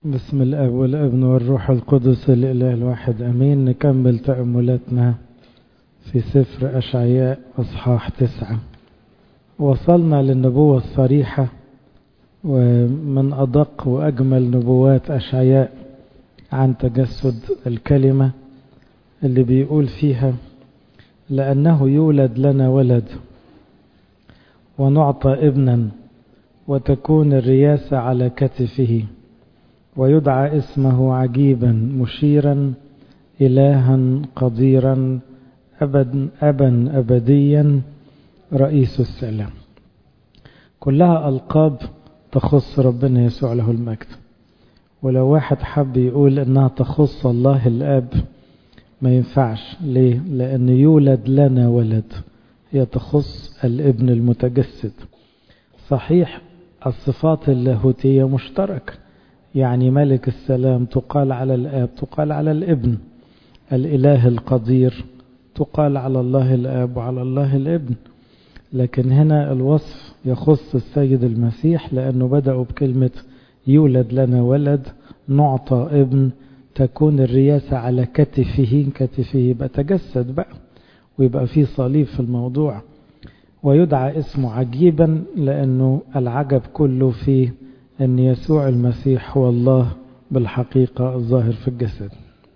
بسم الاب والابن والروح القدس الاله الواحد امين نكمل تاملاتنا في سفر اشعياء اصحاح تسعه وصلنا للنبوه الصريحه ومن ادق واجمل نبوات اشعياء عن تجسد الكلمه اللي بيقول فيها لانه يولد لنا ولد ونعطى ابنا وتكون الرياسه على كتفه ويدعى اسمه عجيبا مشيرا إلها قديرا أبد أبا أبديا رئيس السلام كلها ألقاب تخص ربنا يسوع له المجد ولو واحد حب يقول إنها تخص الله الآب ما ينفعش ليه؟ لأن يولد لنا ولد هي تخص الابن المتجسد صحيح الصفات اللاهوتية مشتركه يعني ملك السلام تقال على الآب تقال على الابن الإله القدير تقال على الله الآب وعلى الله الابن لكن هنا الوصف يخص السيد المسيح لأنه بدأوا بكلمة يولد لنا ولد نعطى ابن تكون الرياسة على كتفه كتفه يبقى تجسد بقى ويبقى فيه صليب في الموضوع ويدعى اسمه عجيبا لأنه العجب كله فيه أن يسوع المسيح هو الله بالحقيقة الظاهر في الجسد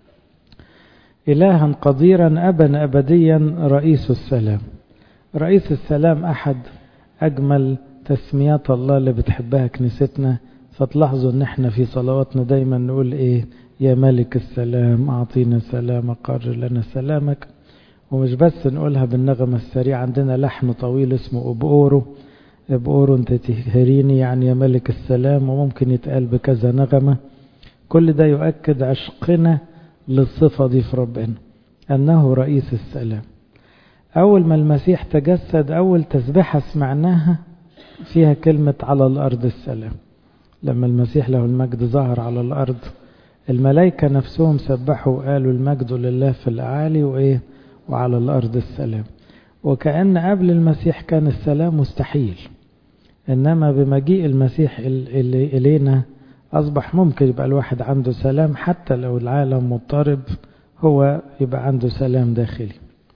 إلها قديرا أبا أبديا رئيس السلام رئيس السلام أحد أجمل تسميات الله اللي بتحبها كنيستنا فتلاحظوا ان احنا في صلواتنا دايما نقول ايه يا ملك السلام اعطينا سلامك قرر لنا سلامك ومش بس نقولها بالنغمة السريعة عندنا لحن طويل اسمه أبورو بقولوا انت تهريني يعني يا ملك السلام وممكن يتقال بكذا نغمة كل ده يؤكد عشقنا للصفة دي في ربنا أنه رئيس السلام أول ما المسيح تجسد أول تسبحة سمعناها فيها كلمة على الأرض السلام لما المسيح له المجد ظهر على الأرض الملائكة نفسهم سبحوا وقالوا المجد لله في الأعالي وإيه وعلى الأرض السلام وكأن قبل المسيح كان السلام مستحيل إنما بمجيء المسيح إلينا أصبح ممكن يبقى الواحد عنده سلام حتى لو العالم مضطرب هو يبقى عنده سلام داخلي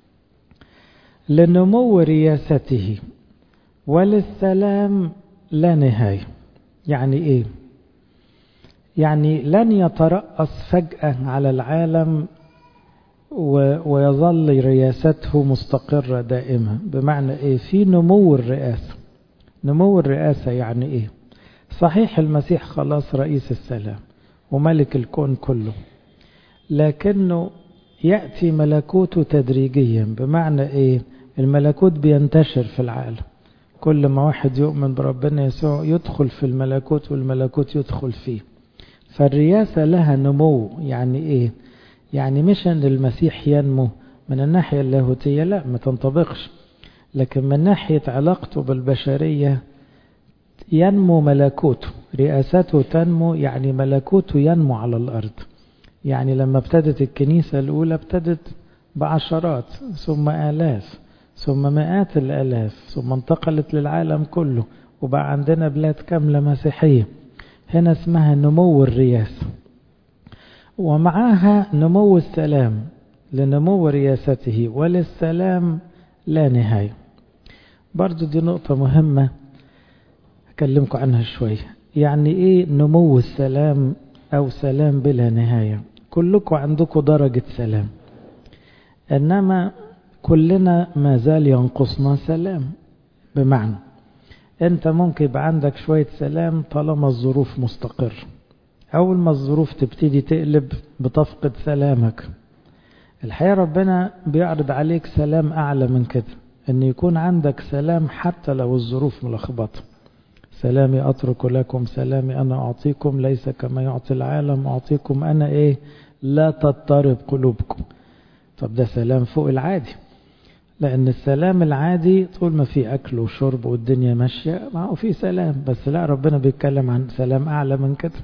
لنمو رياسته وللسلام لا نهاية يعني إيه يعني لن يترأس فجأة على العالم ويظل رياسته مستقرة دائمة بمعنى ايه في نمو الرئاسة نمو الرئاسة يعني ايه صحيح المسيح خلاص رئيس السلام وملك الكون كله لكنه يأتي ملكوته تدريجيا بمعنى ايه الملكوت بينتشر في العالم كل ما واحد يؤمن بربنا يسوع يدخل في الملكوت والملكوت يدخل فيه فالرياسة لها نمو يعني ايه يعني مش ان المسيح ينمو من الناحية اللاهوتية لا ما تنطبقش لكن من ناحية علاقته بالبشرية ينمو ملكوته رئاسته تنمو يعني ملكوته ينمو على الأرض يعني لما ابتدت الكنيسة الأولى ابتدت بعشرات ثم آلاف ثم مئات الآلاف ثم انتقلت للعالم كله وبقى عندنا بلاد كاملة مسيحية هنا اسمها نمو الرياسة ومعها نمو السلام لنمو رياسته وللسلام لا نهاية برضو دي نقطة مهمة أكلمكم عنها شوية يعني إيه نمو السلام أو سلام بلا نهاية كلكم عندكم درجة سلام إنما كلنا ما زال ينقصنا سلام بمعنى أنت ممكن يبقى عندك شوية سلام طالما الظروف مستقرة أول ما الظروف تبتدي تقلب بتفقد سلامك الحقيقة ربنا بيعرض عليك سلام أعلى من كده أن يكون عندك سلام حتى لو الظروف ملخبطة سلامي أترك لكم سلامي أنا أعطيكم ليس كما يعطي العالم أعطيكم أنا إيه لا تضطرب قلوبكم طب ده سلام فوق العادي لأن السلام العادي طول ما في أكل وشرب والدنيا ماشية ما هو في سلام بس لا ربنا بيتكلم عن سلام أعلى من كده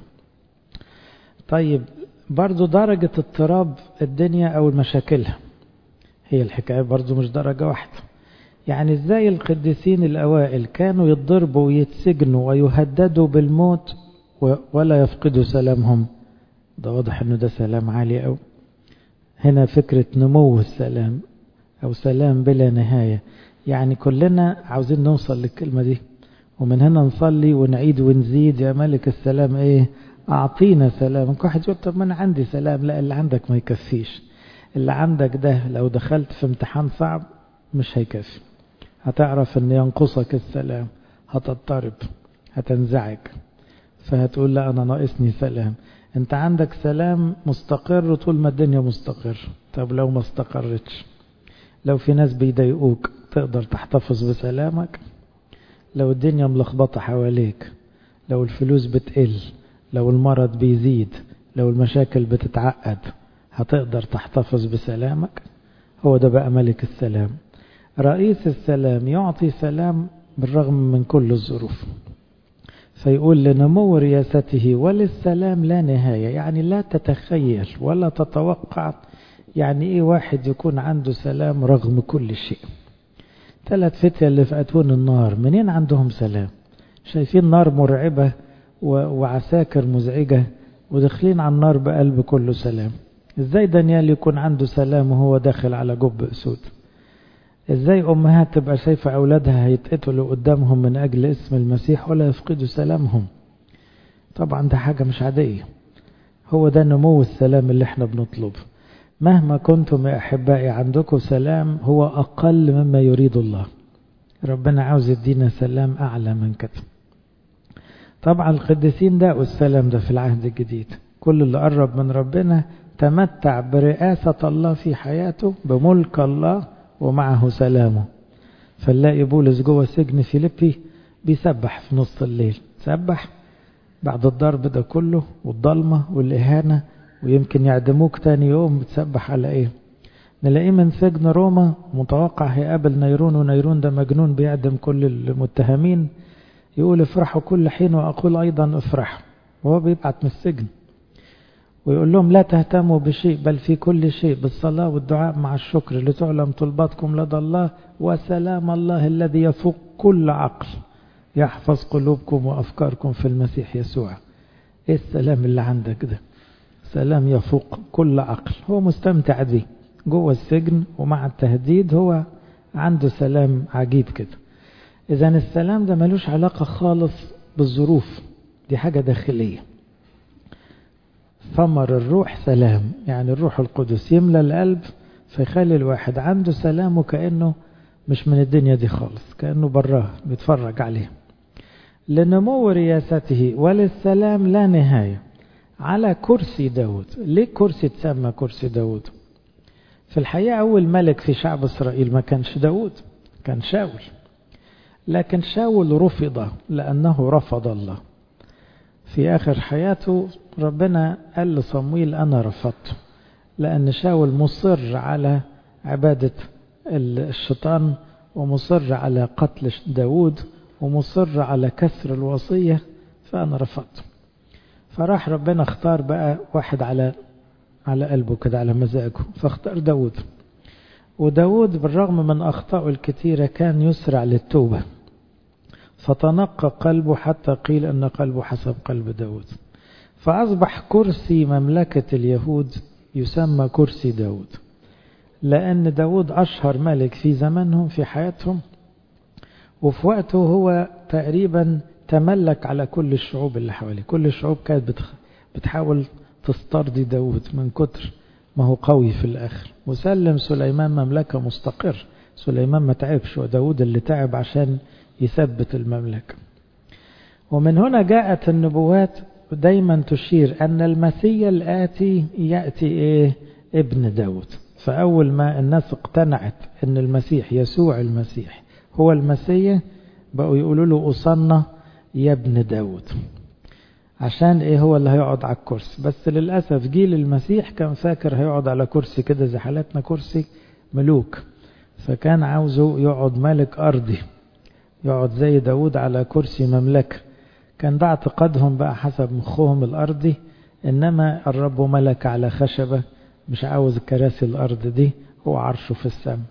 طيب برضو درجة اضطراب الدنيا أو مشاكلها هي الحكاية برضو مش درجة واحدة يعني ازاي القديسين الأوائل كانوا يتضربوا ويتسجنوا ويهددوا بالموت ولا يفقدوا سلامهم ده واضح انه ده سلام عالي أوي هنا فكرة نمو السلام أو سلام بلا نهاية يعني كلنا عاوزين نوصل للكلمة دي ومن هنا نصلي ونعيد ونزيد يا ملك السلام ايه أعطينا سلام واحد يقول طب ما أنا عندي سلام لا اللي عندك ما يكفيش اللي عندك ده لو دخلت في امتحان صعب مش هيكفي هتعرف ان ينقصك السلام هتضطرب هتنزعج فهتقول لا انا ناقصني سلام انت عندك سلام مستقر طول ما الدنيا مستقر طب لو ما استقرتش لو في ناس بيضايقوك تقدر تحتفظ بسلامك لو الدنيا ملخبطة حواليك لو الفلوس بتقل لو المرض بيزيد لو المشاكل بتتعقد هتقدر تحتفظ بسلامك هو ده بقى ملك السلام رئيس السلام يعطي سلام بالرغم من كل الظروف فيقول لنمو رياسته وللسلام لا نهاية يعني لا تتخيل ولا تتوقع يعني ايه واحد يكون عنده سلام رغم كل شيء ثلاث فتية اللي في أتون النار منين عندهم سلام شايفين نار مرعبة وعساكر مزعجة وداخلين على النار بقلب كله سلام ازاي دانيال يكون عنده سلام وهو داخل على جب أسود ازاي امهات تبقى شايفة اولادها هيتقتلوا قدامهم من اجل اسم المسيح ولا يفقدوا سلامهم طبعا ده حاجة مش عادية هو ده نمو السلام اللي احنا بنطلبه مهما كنتم يا احبائي عندكم سلام هو اقل مما يريد الله ربنا عاوز يدينا سلام اعلى من كده طبعا القديسين ده السلام ده في العهد الجديد كل اللي قرب من ربنا تمتع برئاسة الله في حياته بملك الله ومعه سلامه فنلاقي بولس جوه سجن فيليبي بيسبح في نص الليل سبح بعد الضرب ده كله والضلمة والإهانة ويمكن يعدموك تاني يوم بتسبح على ايه نلاقيه من سجن روما متوقع هيقابل نيرون ونيرون ده مجنون بيعدم كل المتهمين يقول افرحوا كل حين وأقول أيضا افرحوا وهو بيبعت من السجن ويقول لهم لا تهتموا بشيء بل في كل شيء بالصلاة والدعاء مع الشكر لتعلم طلباتكم لدى الله وسلام الله الذي يفوق كل عقل يحفظ قلوبكم وأفكاركم في المسيح يسوع ايه السلام اللي عندك ده سلام يفوق كل عقل هو مستمتع بيه جوه السجن ومع التهديد هو عنده سلام عجيب كده إذا السلام ده ملوش علاقة خالص بالظروف دي حاجة داخلية ثمر الروح سلام يعني الروح القدس يملى القلب فيخلي الواحد عنده سلام وكأنه مش من الدنيا دي خالص كأنه براه بيتفرج عليه لنمو رياسته وللسلام لا نهاية على كرسي داود ليه كرسي تسمى كرسي داود في الحقيقة أول ملك في شعب إسرائيل ما كانش داود كان شاول لكن شاول رفض لأنه رفض الله في آخر حياته ربنا قال لصمويل أنا رفضته لأن شاول مصر على عبادة الشيطان ومصر على قتل داود ومصر على كسر الوصية فأنا رفضته فراح ربنا اختار بقى واحد على على قلبه كده على مزاجه فاختار داود وداود بالرغم من أخطائه الكثيرة كان يسرع للتوبة فتنقى قلبه حتى قيل أن قلبه حسب قلب داود فأصبح كرسي مملكة اليهود يسمى كرسي داود لأن داود أشهر ملك في زمنهم في حياتهم وفي وقته هو تقريبا تملك على كل الشعوب اللي حواليه كل الشعوب كانت بتحاول تسترضي داود من كتر ما هو قوي في الآخر وسلم سليمان مملكة مستقر سليمان ما تعبش وداود اللي تعب عشان يثبت المملكة ومن هنا جاءت النبوات دايما تشير أن المسيح الآتي يأتي إيه ابن داود فأول ما الناس اقتنعت أن المسيح يسوع المسيح هو المسيح بقوا يقولوا له أصنى يا ابن داود عشان ايه هو اللي هيقعد على الكرسي بس للأسف جيل المسيح كان فاكر هيقعد على كرسي كده زي حالتنا كرسي ملوك فكان عاوزه يقعد ملك أرضي يقعد زي داود على كرسي مملكة كان ده اعتقادهم بقى حسب مخهم الأرضي إنما الرب ملك على خشبة مش عاوز كراسي الأرض دي هو عرشه في السماء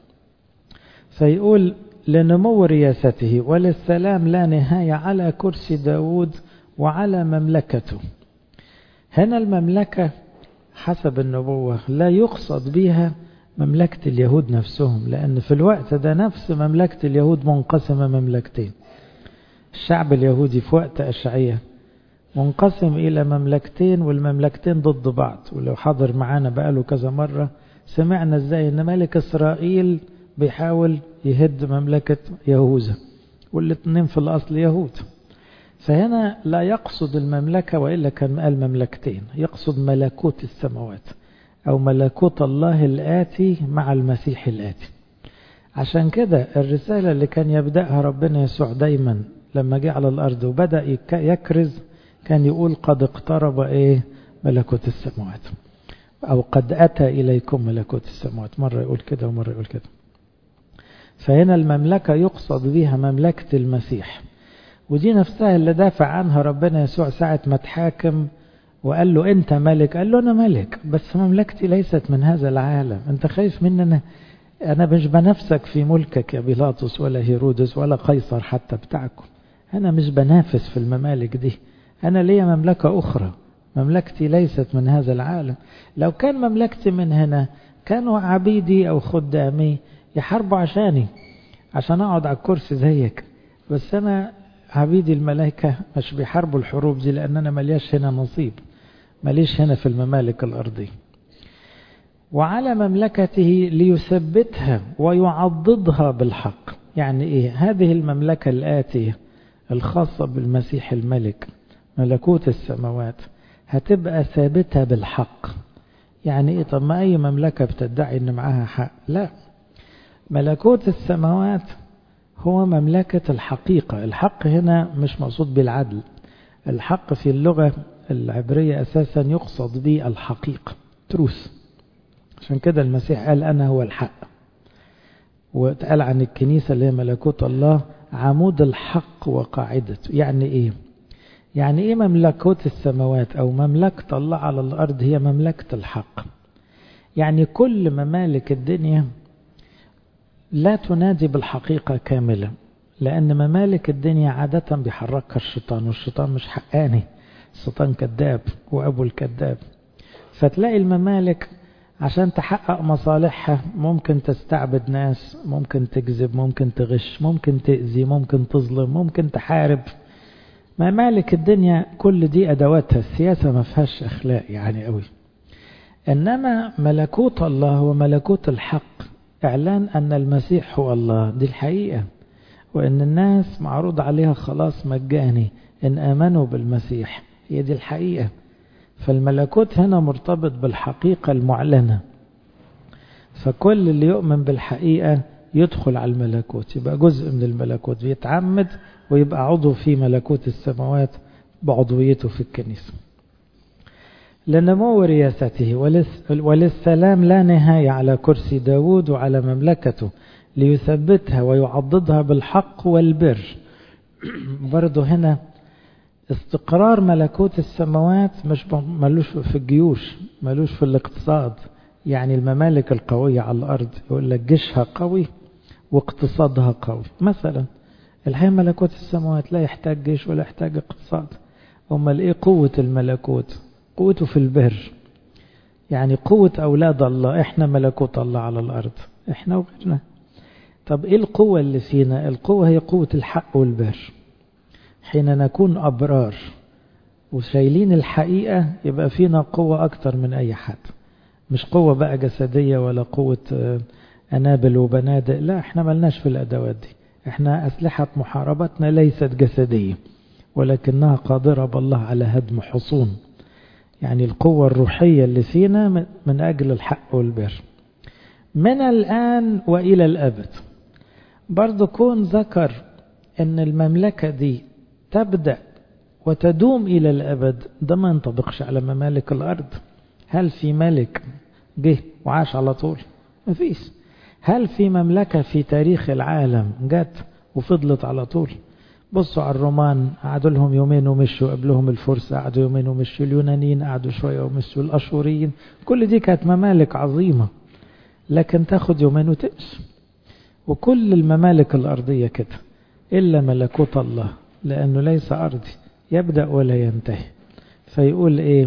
فيقول لنمو رياسته وللسلام لا نهاية على كرسي داود وعلى مملكته هنا المملكة حسب النبوة لا يقصد بها مملكة اليهود نفسهم لأن في الوقت ده نفس مملكة اليهود منقسمة مملكتين الشعب اليهودي في وقت أشعية منقسم إلى مملكتين والمملكتين ضد بعض ولو حضر معانا بقاله كذا مرة سمعنا ازاي ان ملك اسرائيل بيحاول يهد مملكة يهوذا والاثنين في الاصل يهود فهنا لا يقصد المملكة وإلا كان قال مملكتين يقصد ملكوت السماوات أو ملكوت الله الآتي مع المسيح الآتي عشان كده الرسالة اللي كان يبدأها ربنا يسوع دايما لما جه على الأرض وبدأ يكرز كان يقول قد اقترب إيه ملكوت السماوات أو قد أتى إليكم ملكوت السماوات مرة يقول كده ومرة يقول كده فهنا المملكة يقصد بها مملكة المسيح ودي نفسها اللي دافع عنها ربنا يسوع ساعة ما تحاكم وقال له أنت ملك قال له أنا ملك بس مملكتي ليست من هذا العالم أنت خايف مننا أنا مش بنفسك في ملكك يا بيلاطس ولا هيرودس ولا قيصر حتى بتاعكم أنا مش بنافس في الممالك دي أنا ليا مملكة أخرى مملكتي ليست من هذا العالم لو كان مملكتي من هنا كانوا عبيدي أو خدامي يحاربوا عشاني عشان أقعد على الكرسي زيك بس أنا عبيدي الملائكة مش بيحاربوا الحروب دي لأن أنا ملياش هنا نصيب مليش هنا في الممالك الأرضية وعلى مملكته ليثبتها ويعضدها بالحق يعني إيه هذه المملكة الآتية الخاصة بالمسيح الملك ملكوت السماوات هتبقى ثابتة بالحق يعني إيه طب ما أي مملكة بتدعي إن معاها حق لا ملكوت السماوات هو مملكة الحقيقة الحق هنا مش مقصود بالعدل الحق في اللغة العبرية أساسا يقصد به الحقيقة تروث عشان كده المسيح قال أنا هو الحق واتقال عن الكنيسة اللي هي ملكوت الله عمود الحق وقاعدته يعني إيه يعني إيه مملكوت السماوات أو مملكة الله على الأرض هي مملكة الحق يعني كل ممالك الدنيا لا تنادي بالحقيقة كاملة لأن ممالك الدنيا عادة بيحركها الشيطان والشيطان مش حقاني الشيطان كذاب وأبو الكذاب فتلاقي الممالك عشان تحقق مصالحها ممكن تستعبد ناس ممكن تكذب ممكن تغش ممكن تأذي ممكن تظلم ممكن تحارب ممالك الدنيا كل دي أدواتها السياسة ما فيهاش أخلاق يعني قوي إنما ملكوت الله هو ملكوت الحق إعلان أن المسيح هو الله دي الحقيقة وأن الناس معروض عليها خلاص مجاني إن آمنوا بالمسيح هي دي الحقيقة فالملكوت هنا مرتبط بالحقيقة المعلنة فكل اللي يؤمن بالحقيقة يدخل على الملكوت يبقى جزء من الملكوت بيتعمد ويبقى عضو في ملكوت السماوات بعضويته في الكنيسة لنمو رياسته وللسلام لا نهاية على كرسي داود وعلى مملكته ليثبتها ويعضدها بالحق والبر برضو هنا استقرار ملكوت السماوات مش ملوش في الجيوش ملوش في الاقتصاد يعني الممالك القوية على الأرض يقول لك جيشها قوي واقتصادها قوي مثلا الحين ملكوت السماوات لا يحتاج جيش ولا يحتاج اقتصاد أمال إيه قوة الملكوت قوته في البر يعني قوة أولاد الله إحنا ملكوت الله على الأرض إحنا وغيرنا طب إيه القوة اللي فينا القوة هي قوة الحق والبر حين نكون أبرار وشايلين الحقيقة يبقى فينا قوة أكتر من أي حد مش قوة بقى جسدية ولا قوة أنابل وبنادق لا احنا ملناش في الأدوات دي احنا أسلحة محاربتنا ليست جسدية ولكنها قادرة بالله على هدم حصون يعني القوة الروحية اللي فينا من أجل الحق والبر من الآن وإلى الأبد برضو كون ذكر أن المملكة دي تبدأ وتدوم إلى الأبد ده ما ينطبقش على ممالك الأرض هل في ملك جه وعاش على طول ما فيش هل في مملكة في تاريخ العالم جت وفضلت على طول بصوا على الرومان قعدوا لهم يومين ومشوا قبلهم الفرس قعدوا يومين ومشوا اليونانيين قعدوا شوية ومشوا الأشوريين كل دي كانت ممالك عظيمة لكن تاخد يومين وتمشي وكل الممالك الأرضية كده إلا ملكوت الله لأنه ليس أرضي يبدأ ولا ينتهي فيقول إيه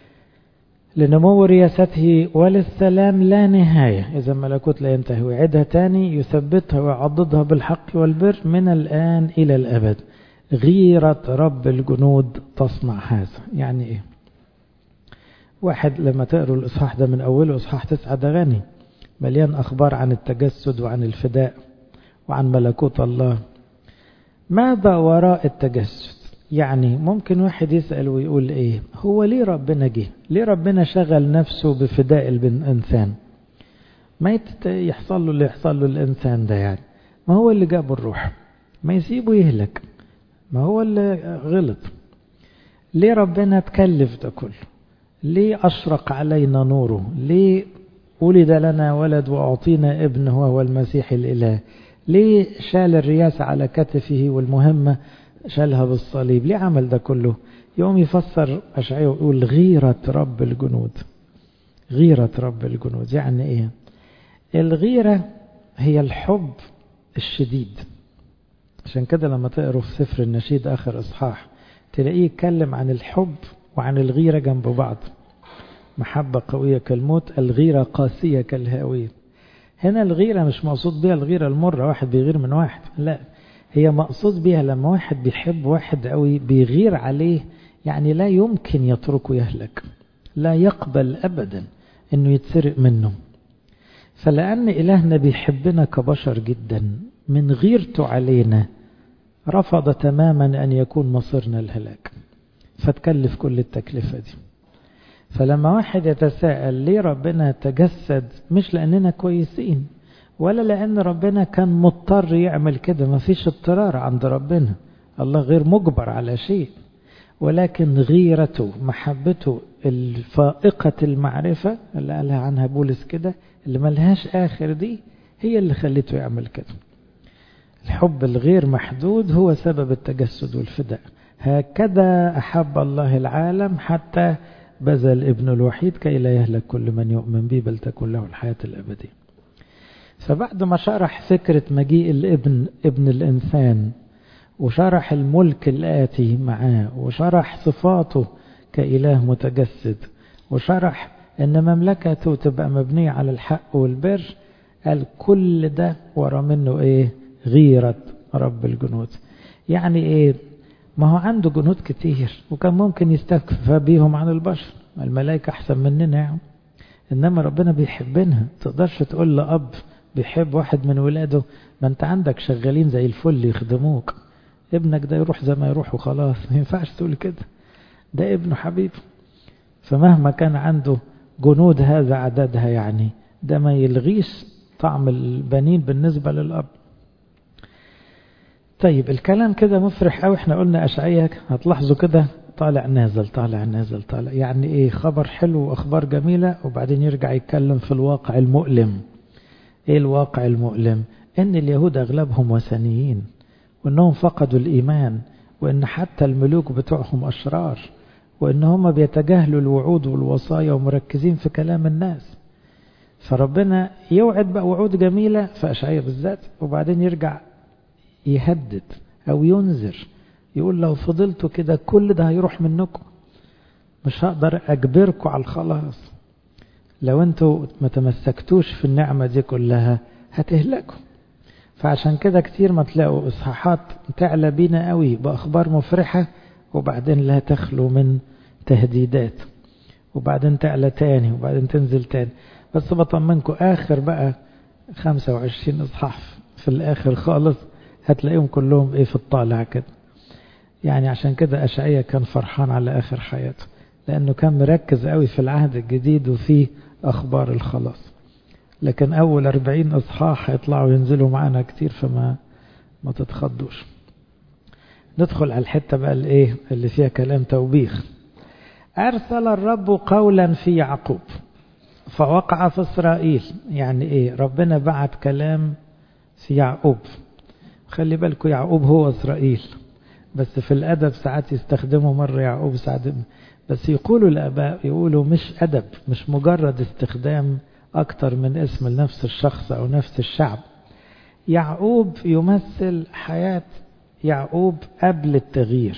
لنمو رياسته وللسلام لا نهاية إذا ملكوت لا ينتهي ويعيدها تاني يثبتها ويعضدها بالحق والبر من الآن إلى الأبد غيرة رب الجنود تصنع هذا يعني إيه واحد لما تقروا الإصحاح ده من أوله إصحاح تسعة ده غني مليان أخبار عن التجسد وعن الفداء وعن ملكوت الله ماذا وراء التجسد يعني ممكن واحد يسأل ويقول ايه هو ليه ربنا جه ليه ربنا شغل نفسه بفداء الإنسان ما يحصل له اللي يحصل له الإنسان ده يعني ما هو اللي جاب الروح ما يسيبه يهلك ما هو اللي غلط ليه ربنا تكلف ده كله ليه أشرق علينا نوره ليه ولد لنا ولد وأعطينا ابن هو المسيح الإله ليه شال الرياسة على كتفه والمهمة شالها بالصليب ليه عمل ده كله يوم يفسر أشعية ويقول غيرة رب الجنود غيرة رب الجنود يعني إيه الغيرة هي الحب الشديد عشان كده لما تقروا في سفر النشيد آخر إصحاح تلاقيه يتكلم عن الحب وعن الغيرة جنب بعض محبة قوية كالموت الغيرة قاسية كالهاوية هنا الغيرة مش مقصود بها الغيرة المرة واحد بيغير من واحد لا هي مقصود بها لما واحد بيحب واحد قوي بيغير عليه يعني لا يمكن يتركه يهلك لا يقبل أبدا أنه يتسرق منه فلأن إلهنا بيحبنا كبشر جدا من غيرته علينا رفض تماما أن يكون مصيرنا الهلاك فتكلف كل التكلفة دي فلما واحد يتساءل ليه ربنا تجسد مش لأننا كويسين ولا لأن ربنا كان مضطر يعمل كده ما فيش اضطرار عند ربنا الله غير مجبر على شيء ولكن غيرته محبته الفائقة المعرفة اللي قالها عنها بولس كده اللي ملهاش آخر دي هي اللي خلته يعمل كده الحب الغير محدود هو سبب التجسد والفداء هكذا أحب الله العالم حتى بذل ابن الوحيد كي لا يهلك كل من يؤمن به بل تكون له الحياة الأبدية فبعد ما شرح فكرة مجيء الابن ابن الإنسان وشرح الملك الآتي معاه وشرح صفاته كإله متجسد وشرح أن مملكته تبقى مبنية على الحق والبر قال كل ده ورا منه إيه غيرة رب الجنود يعني إيه ما هو عنده جنود كتير وكان ممكن يستكفى بيهم عن البشر الملائكة أحسن مننا يعني. إنما ربنا بيحبنا تقدرش تقول لأب بيحب واحد من ولاده ما أنت عندك شغالين زي الفل يخدموك ابنك ده يروح زي ما يروح وخلاص ما ينفعش تقول كده ده ابنه حبيب فمهما كان عنده جنود هذا عددها يعني ده ما يلغيش طعم البنين بالنسبة للأب طيب الكلام كده مفرح قوي احنا قلنا أشعية هتلاحظوا كده طالع نازل طالع نازل طالع يعني ايه خبر حلو واخبار جميلة وبعدين يرجع يتكلم في الواقع المؤلم ايه الواقع المؤلم ان اليهود اغلبهم وثنيين وانهم فقدوا الايمان وان حتى الملوك بتوعهم اشرار وان هم بيتجاهلوا الوعود والوصايا ومركزين في كلام الناس فربنا يوعد بقى وعود جميلة في أشعية بالذات وبعدين يرجع يهدد أو ينذر يقول لو فضلتوا كده كل ده هيروح منكم مش هقدر أجبركم على الخلاص لو انتوا ما تمسكتوش في النعمة دي كلها هتهلكوا فعشان كده كتير ما تلاقوا إصحاحات تعلى بينا قوي بأخبار مفرحة وبعدين لا تخلو من تهديدات وبعدين تعلى تاني وبعدين تنزل تاني بس بطمنكم آخر بقى 25 إصحاح في الآخر خالص هتلاقيهم كلهم إيه في الطالع كده يعني عشان كده أشعية كان فرحان على آخر حياته لأنه كان مركز قوي في العهد الجديد وفي أخبار الخلاص لكن أول أربعين إصحاح هيطلعوا ينزلوا معانا كتير فما ما تتخضوش ندخل على الحتة بقى الإيه اللي فيها كلام توبيخ أرسل الرب قولا في يعقوب فوقع في إسرائيل يعني إيه ربنا بعت كلام في يعقوب خلي بالكم يعقوب هو إسرائيل بس في الأدب ساعات يستخدموا مرة يعقوب ساعات بس يقولوا الآباء يقولوا مش أدب مش مجرد استخدام أكتر من اسم لنفس الشخص أو نفس الشعب يعقوب يمثل حياة يعقوب قبل التغيير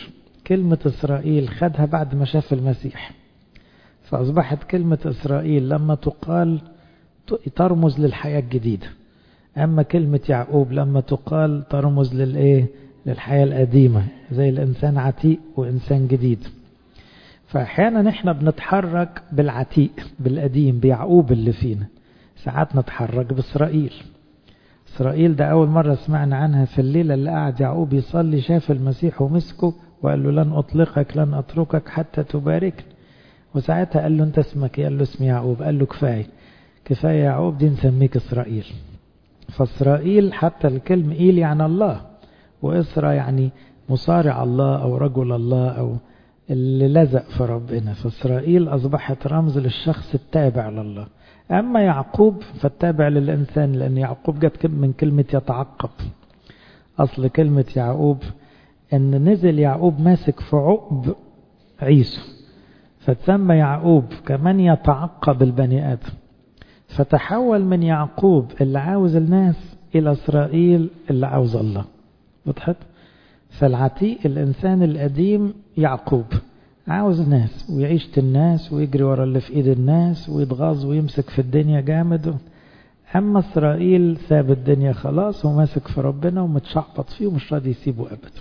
كلمة إسرائيل خدها بعد ما شاف المسيح فأصبحت كلمة إسرائيل لما تقال ترمز للحياة الجديدة أما كلمة يعقوب لما تقال ترمز للإيه للحياة القديمة زي الإنسان عتيق وإنسان جديد فأحيانا إحنا بنتحرك بالعتيق بالقديم بيعقوب اللي فينا ساعات نتحرك بإسرائيل إسرائيل ده أول مرة سمعنا عنها في الليلة اللي قعد يعقوب يصلي شاف المسيح ومسكه وقال له لن أطلقك لن أتركك حتى تباركني وساعتها قال له أنت اسمك قال له اسمي يعقوب قال له كفاية كفاية يعقوب دي نسميك إسرائيل فإسرائيل حتى الكلمة إيل يعني الله وإسرى يعني مصارع الله أو رجل الله أو اللي لزق في ربنا فإسرائيل أصبحت رمز للشخص التابع لله أما يعقوب فالتابع للإنسان لأن يعقوب جت من كلمة يتعقب أصل كلمة يعقوب أن نزل يعقوب ماسك في عقب عيسو فتسمى يعقوب كمان يتعقب البني آدم فتحول من يعقوب اللي عاوز الناس إلى إسرائيل اللي عاوز الله وضحت فالعتيق الإنسان القديم يعقوب عاوز ناس ويعيش الناس ويجري ورا اللي في ايد الناس ويتغاظ ويمسك في الدنيا جامد اما اسرائيل ساب الدنيا خلاص وماسك في ربنا ومتشعبط فيه ومش راضي يسيبه ابدا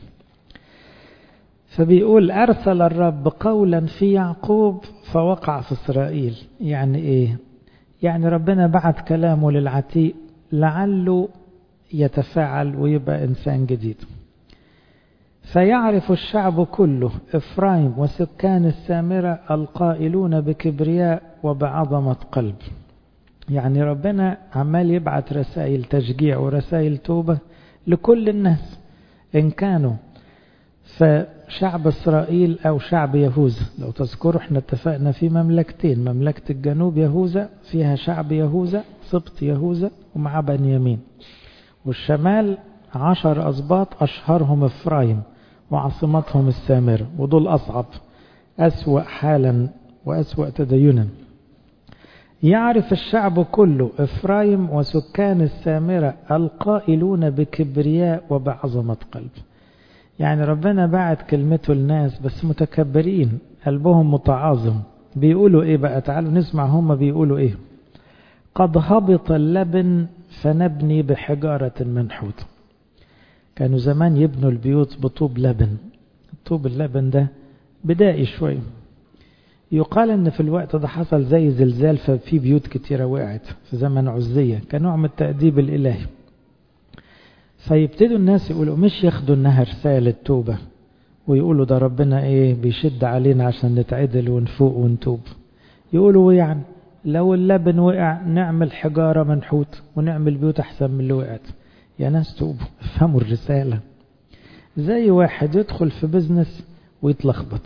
فبيقول ارسل الرب قولا في يعقوب فوقع في اسرائيل يعني ايه يعني ربنا بعت كلامه للعتيق لعله يتفاعل ويبقى انسان جديد فيعرف الشعب كله إفرايم وسكان السامرة القائلون بكبرياء وبعظمة قلب يعني ربنا عمال يبعت رسائل تشجيع ورسائل توبة لكل الناس إن كانوا فشعب إسرائيل أو شعب يهوذا لو تذكروا احنا اتفقنا في مملكتين مملكة الجنوب يهوذا فيها شعب يهوذا سبط يهوذا ومع بنيامين والشمال عشر أسباط أشهرهم إفرايم وعاصمتهم السامرة ودول أصعب أسوأ حالا وأسوأ تدينا يعرف الشعب كله إفرايم وسكان السامرة القائلون بكبرياء وبعظمة قلب يعني ربنا بعت كلمته الناس بس متكبرين قلبهم متعاظم بيقولوا ايه بقى تعالوا نسمع هم بيقولوا ايه قد هبط اللبن فنبني بحجارة منحوت كانوا زمان يبنوا البيوت بطوب لبن طوب اللبن ده بدائي شوية يقال ان في الوقت ده حصل زي زلزال ففي بيوت كتيرة وقعت في زمن عزية كنوع من التأديب الإلهي فيبتدوا الناس يقولوا مش ياخدوا انها رسالة توبة ويقولوا ده ربنا ايه بيشد علينا عشان نتعدل ونفوق ونتوب يقولوا يعني لو اللبن وقع نعمل حجارة منحوت ونعمل بيوت أحسن من اللي وقعت يا ناس توبوا افهموا الرسالة زي واحد يدخل في بزنس ويتلخبط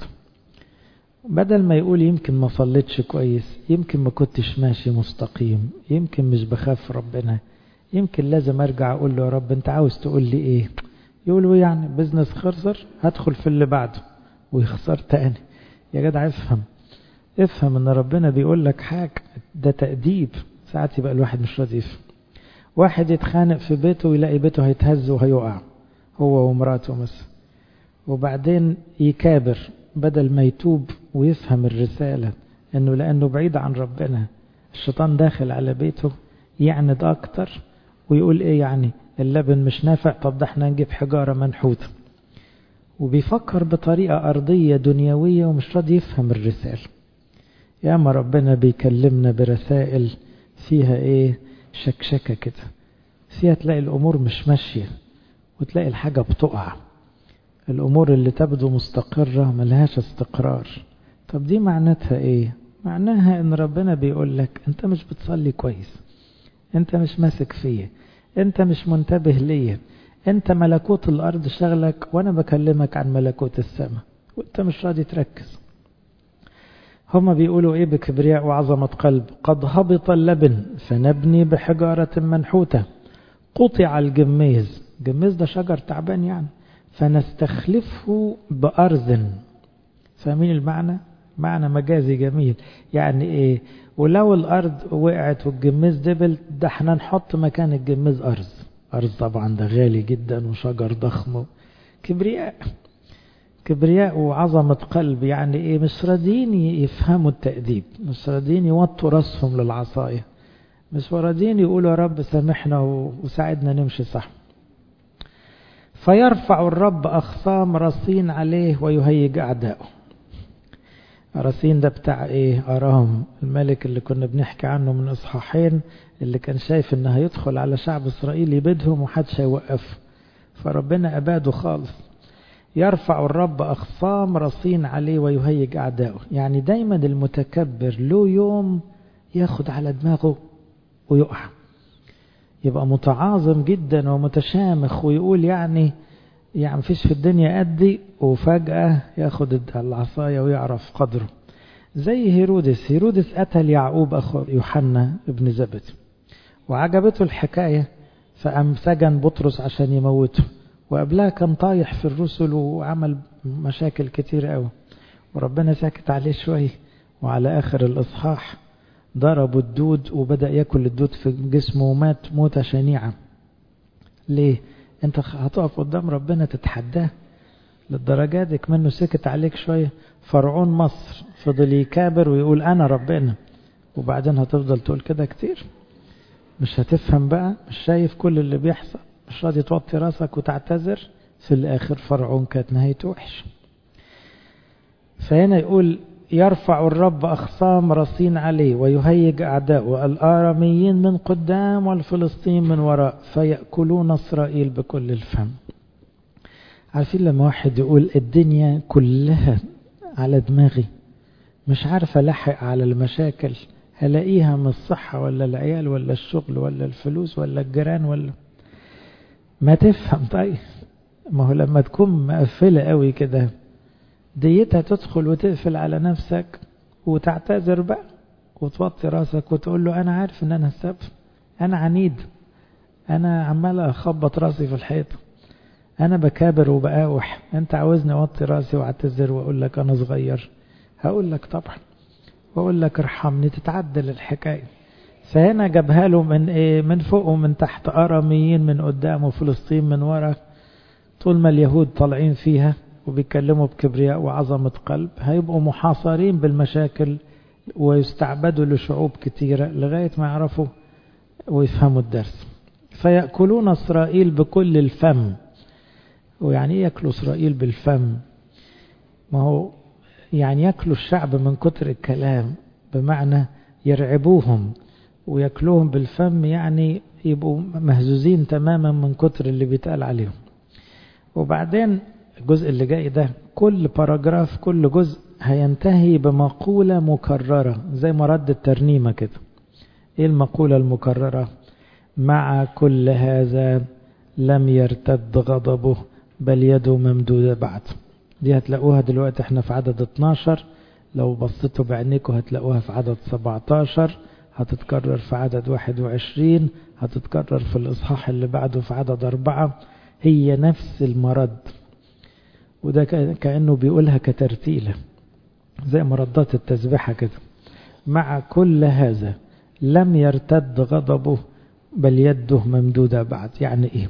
بدل ما يقول يمكن ما صليتش كويس يمكن ما كنتش ماشي مستقيم يمكن مش بخاف ربنا يمكن لازم ارجع اقول له يا رب انت عاوز تقول لي ايه يقول يعني بزنس خسر هدخل في اللي بعده ويخسر تاني يا جدع افهم افهم ان ربنا بيقول لك حاجة ده تأديب ساعات يبقى الواحد مش راضي يفهم واحد يتخانق في بيته ويلاقي بيته هيتهز وهيقع هو ومراته مثلا وبعدين يكابر بدل ما يتوب ويفهم الرسالة انه لانه بعيد عن ربنا الشيطان داخل على بيته يعند اكتر ويقول ايه يعني اللبن مش نافع طب ده احنا نجيب حجارة منحوتة وبيفكر بطريقة أرضية دنيوية ومش راضي يفهم الرسالة ياما ربنا بيكلمنا برسائل فيها ايه شكشكة كده فيها تلاقي الأمور مش ماشية وتلاقي الحاجة بتقع الأمور اللي تبدو مستقرة ملهاش استقرار طب دي معناتها ايه معناها ان ربنا بيقول لك انت مش بتصلي كويس انت مش ماسك فيا انت مش منتبه ليا انت ملكوت الارض شغلك وانا بكلمك عن ملكوت السماء وانت مش راضي تركز هما بيقولوا ايه بكبرياء وعظمة قلب قد هبط اللبن فنبني بحجارة منحوتة قطع الجميز الجميز ده شجر تعبان يعني فنستخلفه بأرض فاهمين المعنى معنى مجازي جميل يعني ايه ولو الارض وقعت والجميز دبل ده احنا نحط مكان الجميز ارز ارز طبعا ده غالي جدا وشجر ضخم كبرياء كبرياء وعظمة قلب يعني ايه مش راضيين يفهموا التأديب مش راضيين يوطوا راسهم للعصاية مش راضيين يقولوا يا رب سامحنا وساعدنا نمشي صح فيرفع الرب أخصام رصين عليه ويهيج أعدائه رصين ده بتاع ايه أرام الملك اللي كنا بنحكي عنه من إصحاحين اللي كان شايف انه هيدخل على شعب إسرائيل يبيدهم ومحدش هيوقفه فربنا أباده خالص يرفع الرب أخصام رصين عليه ويهيج أعدائه يعني دايما المتكبر له يوم ياخد على دماغه ويقع يبقى متعاظم جدا ومتشامخ ويقول يعني يعني مفيش في الدنيا قدي وفجأة ياخد العصاية ويعرف قدره زي هيرودس هيرودس قتل يعقوب أخو يوحنا ابن زبد وعجبته الحكاية فقام سجن بطرس عشان يموته وقبلها كان طايح في الرسل وعمل مشاكل كتير قوي وربنا ساكت عليه شوية وعلى آخر الإصحاح ضربوا الدود وبدأ ياكل الدود في جسمه ومات موتة شنيعة ليه؟ انت هتقف قدام ربنا تتحداه للدرجة دي منه سكت عليك شوية فرعون مصر فضل يكابر ويقول أنا ربنا وبعدين هتفضل تقول كده كتير مش هتفهم بقى مش شايف كل اللي بيحصل مش راضي توطي راسك وتعتذر في الآخر فرعون كانت نهايته وحش فهنا يقول يرفع الرب أخصام رصين عليه ويهيج أعداؤه الآراميين من قدام والفلسطين من وراء فيأكلون إسرائيل بكل الفم عارفين لما واحد يقول الدنيا كلها على دماغي مش عارف ألحق على المشاكل هلاقيها من الصحة ولا العيال ولا الشغل ولا الفلوس ولا الجيران ولا ما تفهم طيب ما هو لما تكون مقفلة قوي كده ديتها تدخل وتقفل على نفسك وتعتذر بقى وتوطي راسك وتقول له أنا عارف إن أنا السبب أنا عنيد أنا عمال أخبط راسي في الحيط أنا بكابر وبقاوح أنت عاوزني أوطي راسي وأعتذر وأقول لك أنا صغير هقول لك طبعا وأقول لك ارحمني تتعدل الحكاية فهنا جابها له من إيه من فوق ومن تحت أراميين من قدام وفلسطين من ورا طول ما اليهود طالعين فيها وبيتكلموا بكبرياء وعظمة قلب هيبقوا محاصرين بالمشاكل ويستعبدوا لشعوب كتيرة لغاية ما يعرفوا ويفهموا الدرس فيأكلون إسرائيل بكل الفم ويعني ايه يأكلوا إسرائيل بالفم ما هو يعني يأكلوا الشعب من كتر الكلام بمعنى يرعبوهم ويأكلوهم بالفم يعني يبقوا مهزوزين تماما من كتر اللي بيتقال عليهم وبعدين الجزء اللي جاي ده كل باراجراف كل جزء هينتهي بمقولة مكررة زي ما رد الترنيمة كده ايه المقولة المكررة مع كل هذا لم يرتد غضبه بل يده ممدودة بعد دي هتلاقوها دلوقتي احنا في عدد 12 لو بصيتوا بعينيكم هتلاقوها في عدد 17 هتتكرر في عدد 21 هتتكرر في الإصحاح اللي بعده في عدد 4 هي نفس المرد وده كأنه بيقولها كترتيلة زي مردات التسبيحة كده مع كل هذا لم يرتد غضبه بل يده ممدودة بعد يعني ايه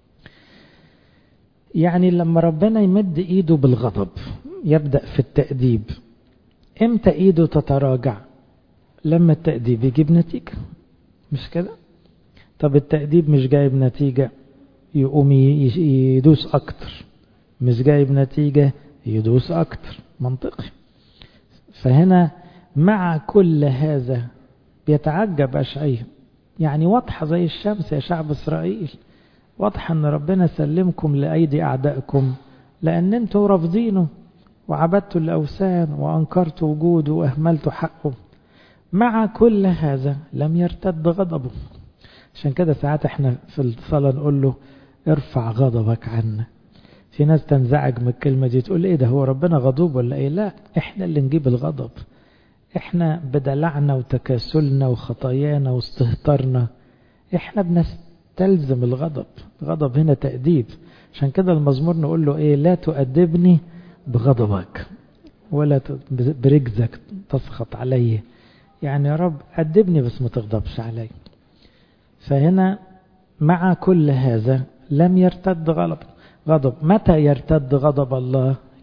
يعني لما ربنا يمد ايده بالغضب يبدأ في التأديب امتى ايده تتراجع لما التأديب يجيب نتيجة مش كده طب التأديب مش جايب نتيجة يقوم يدوس اكتر مش جايب نتيجة يدوس أكتر منطقي فهنا مع كل هذا بيتعجب أشعية يعني واضحة زي الشمس يا شعب إسرائيل واضحة أن ربنا سلمكم لأيدي أعدائكم لأن أنتوا رافضينه وعبدتوا الأوثان وأنكرتوا وجوده وأهملتوا حقه مع كل هذا لم يرتد غضبه عشان كده ساعات احنا في الصلاة نقول له ارفع غضبك عنا في ناس تنزعج من الكلمة دي تقول ايه ده هو ربنا غضوب ولا ايه لا احنا اللي نجيب الغضب احنا بدلعنا وتكاسلنا وخطايانا واستهترنا احنا بنستلزم الغضب الغضب هنا تأديب عشان كده المزمور نقول له ايه لا تؤدبني بغضبك ولا برجزك تسخط علي يعني يا رب أدبني بس ما تغضبش علي فهنا مع كل هذا لم يرتد غضب غضب متى يرتد غضب الله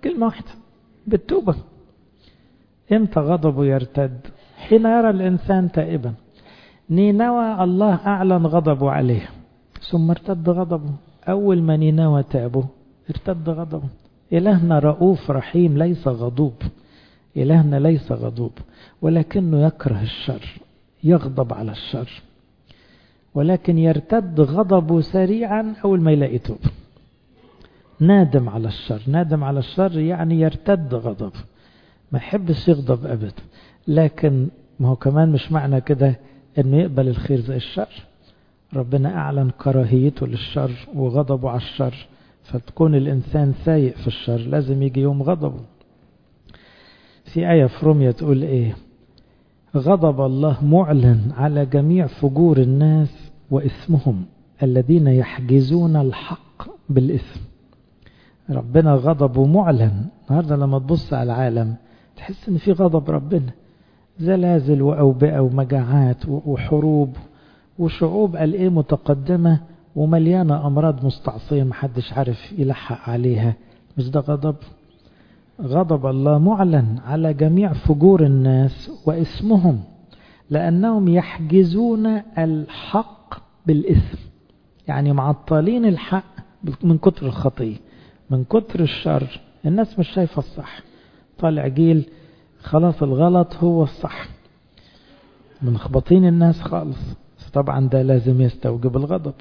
كلمة واحدة بالتوبة امتى غضبه يرتد حين يرى الإنسان تائبا نينوى الله أعلن غضبه عليه ثم ارتد غضبه أول ما نينوى تابه ارتد غضبه إلهنا رؤوف رحيم ليس غضوب إلهنا ليس غضوب ولكنه يكره الشر يغضب على الشر ولكن يرتد غضبه سريعا أول ما يلاقي توب نادم على الشر نادم على الشر يعني يرتد غضب ما يحبش يغضب أبدا لكن ما هو كمان مش معنى كده انه يقبل الخير زي الشر ربنا أعلن كراهيته للشر وغضبه على الشر فتكون الإنسان سايق في الشر لازم يجي يوم غضبه في آية في روميا تقول إيه غضب الله معلن على جميع فجور الناس وإثمهم الذين يحجزون الحق بالإثم ربنا غضبه معلن النهاردة لما تبص على العالم تحس ان في غضب ربنا زلازل وأوبئة ومجاعات وحروب وشعوب قال ايه متقدمة ومليانة أمراض مستعصية محدش عارف يلحق عليها مش ده غضب غضب الله معلن على جميع فجور الناس واسمهم لأنهم يحجزون الحق بالإثم يعني معطلين الحق من كتر الخطية من كتر الشر الناس مش شايفة الصح طالع جيل خلاص الغلط هو الصح منخبطين الناس خالص طبعا ده لازم يستوجب الغضب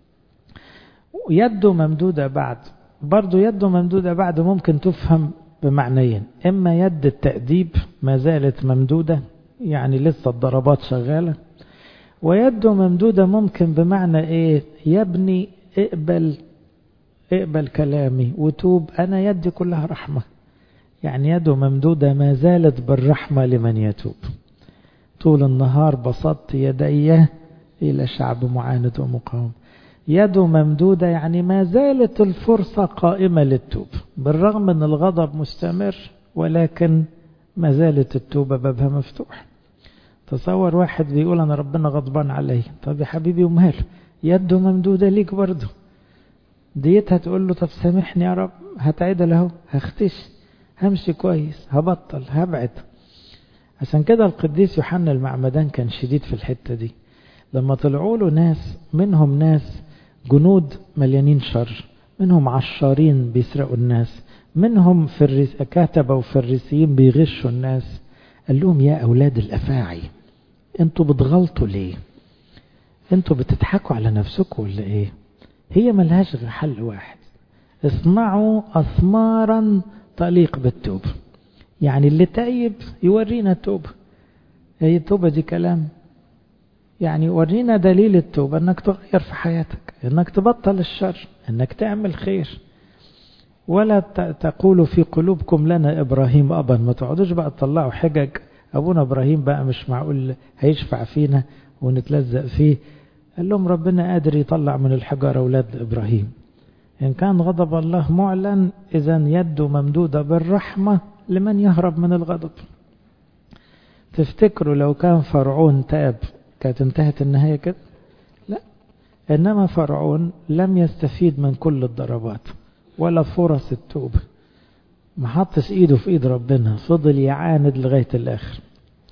يده ممدودة بعد برضو يده ممدودة بعد ممكن تفهم بمعنيين إما يد التأديب ما زالت ممدودة يعني لسه الضربات شغالة ويده ممدودة ممكن بمعنى إيه يبني اقبل اقبل كلامي وتوب أنا يدي كلها رحمة يعني يده ممدودة ما زالت بالرحمة لمن يتوب طول النهار بسطت يدي إلى شعب معاند ومقاوم يده ممدودة يعني ما زالت الفرصة قائمة للتوب بالرغم أن الغضب مستمر ولكن ما زالت التوبة بابها مفتوح تصور واحد بيقول أنا ربنا غضبان علي طب يا حبيبي وماله يده ممدودة ليك برضه ديتها تقول له طب سامحني يا رب هتعدل اهو هختش همشي كويس هبطل هبعد عشان كده القديس يوحنا المعمدان كان شديد في الحتة دي لما طلعوا له ناس منهم ناس جنود مليانين شر منهم عشارين بيسرقوا الناس منهم فرس كاتبة وفريسيين بيغشوا الناس قال لهم يا أولاد الأفاعي انتوا بتغلطوا ليه انتوا بتضحكوا على نفسكم ولا ايه هي ملهاش غير حل واحد اصنعوا أثمارا تليق بالتوب يعني اللي تايب يورينا التوبة هي التوبة دي كلام يعني ورينا دليل التوبة انك تغير في حياتك انك تبطل الشر انك تعمل خير ولا تقولوا في قلوبكم لنا ابراهيم ابا ما تقعدوش بقى تطلعوا حجج ابونا ابراهيم بقى مش معقول هيشفع فينا ونتلزق فيه قال لهم ربنا قادر يطلع من الحجارة أولاد إبراهيم إن كان غضب الله معلن إذا يده ممدودة بالرحمة لمن يهرب من الغضب تفتكروا لو كان فرعون تاب كانت انتهت النهاية كده لا إنما فرعون لم يستفيد من كل الضربات ولا فرص التوبة ما حطش ايده في ايد ربنا فضل يعاند لغاية الاخر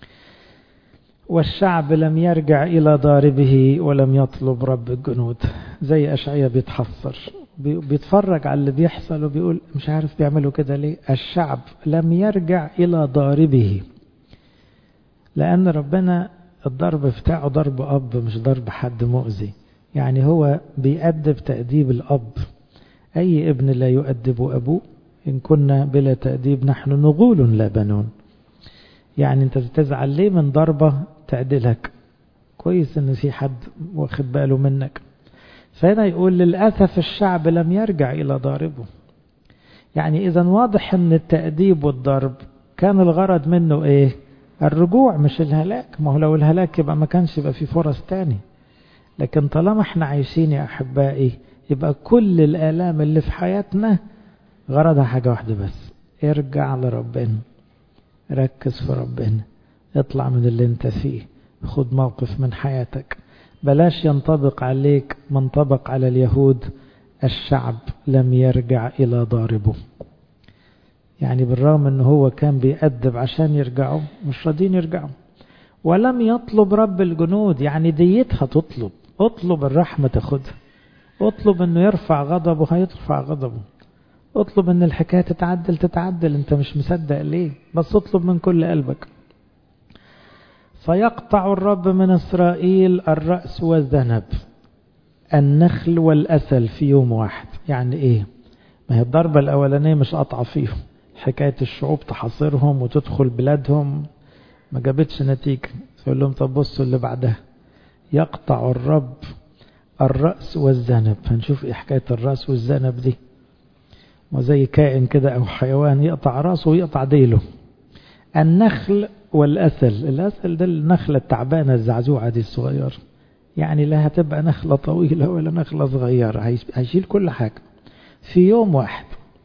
والشعب لم يرجع إلى ضاربه ولم يطلب رب الجنود زي أشعية بيتحصر بيتفرج على اللي بيحصل وبيقول مش عارف بيعملوا كده ليه الشعب لم يرجع إلى ضاربه لأن ربنا الضرب بتاعه ضرب أب مش ضرب حد مؤذي يعني هو بيأدب تأديب الأب أي ابن لا يؤدب أبوه إن كنا بلا تأديب نحن نغول لا بنون يعني انت بتزعل ليه من ضربة تعدلك كويس ان في حد واخد باله منك فهنا يقول للأسف الشعب لم يرجع إلى ضاربه يعني إذا واضح أن التأديب والضرب كان الغرض منه إيه الرجوع مش الهلاك ما هو لو الهلاك يبقى ما كانش يبقى في فرص تاني لكن طالما احنا عايشين يا أحبائي يبقى كل الآلام اللي في حياتنا غرضها حاجة واحدة بس ارجع لربنا ركز في ربنا اطلع من اللي انت فيه خد موقف من حياتك بلاش ينطبق عليك ما انطبق على اليهود الشعب لم يرجع إلى ضاربه يعني بالرغم أنه هو كان بيأدب عشان يرجعوا مش راضين يرجعوا ولم يطلب رب الجنود يعني ديتها تطلب اطلب الرحمة تاخدها اطلب انه يرفع غضبه هيرفع غضبه اطلب ان الحكاية تتعدل تتعدل انت مش مصدق ليه بس اطلب من كل قلبك فيقطع الرب من إسرائيل الرأس والذنب النخل والأسل في يوم واحد يعني إيه ما هي الضربة الأولانية مش قطع فيهم حكاية الشعوب تحاصرهم وتدخل بلادهم ما جابتش نتيجة فيقول لهم طب بصوا اللي بعدها يقطع الرب الرأس والذنب هنشوف إيه حكاية الرأس والذنب دي وزي كائن كده أو حيوان يقطع رأسه ويقطع ديله النخل والأسل الأسل ده النخلة التعبانة الزعزوعة دي الصغيرة يعني لا هتبقى نخلة طويلة ولا نخلة صغيرة هيشيل كل حاجة في يوم واحد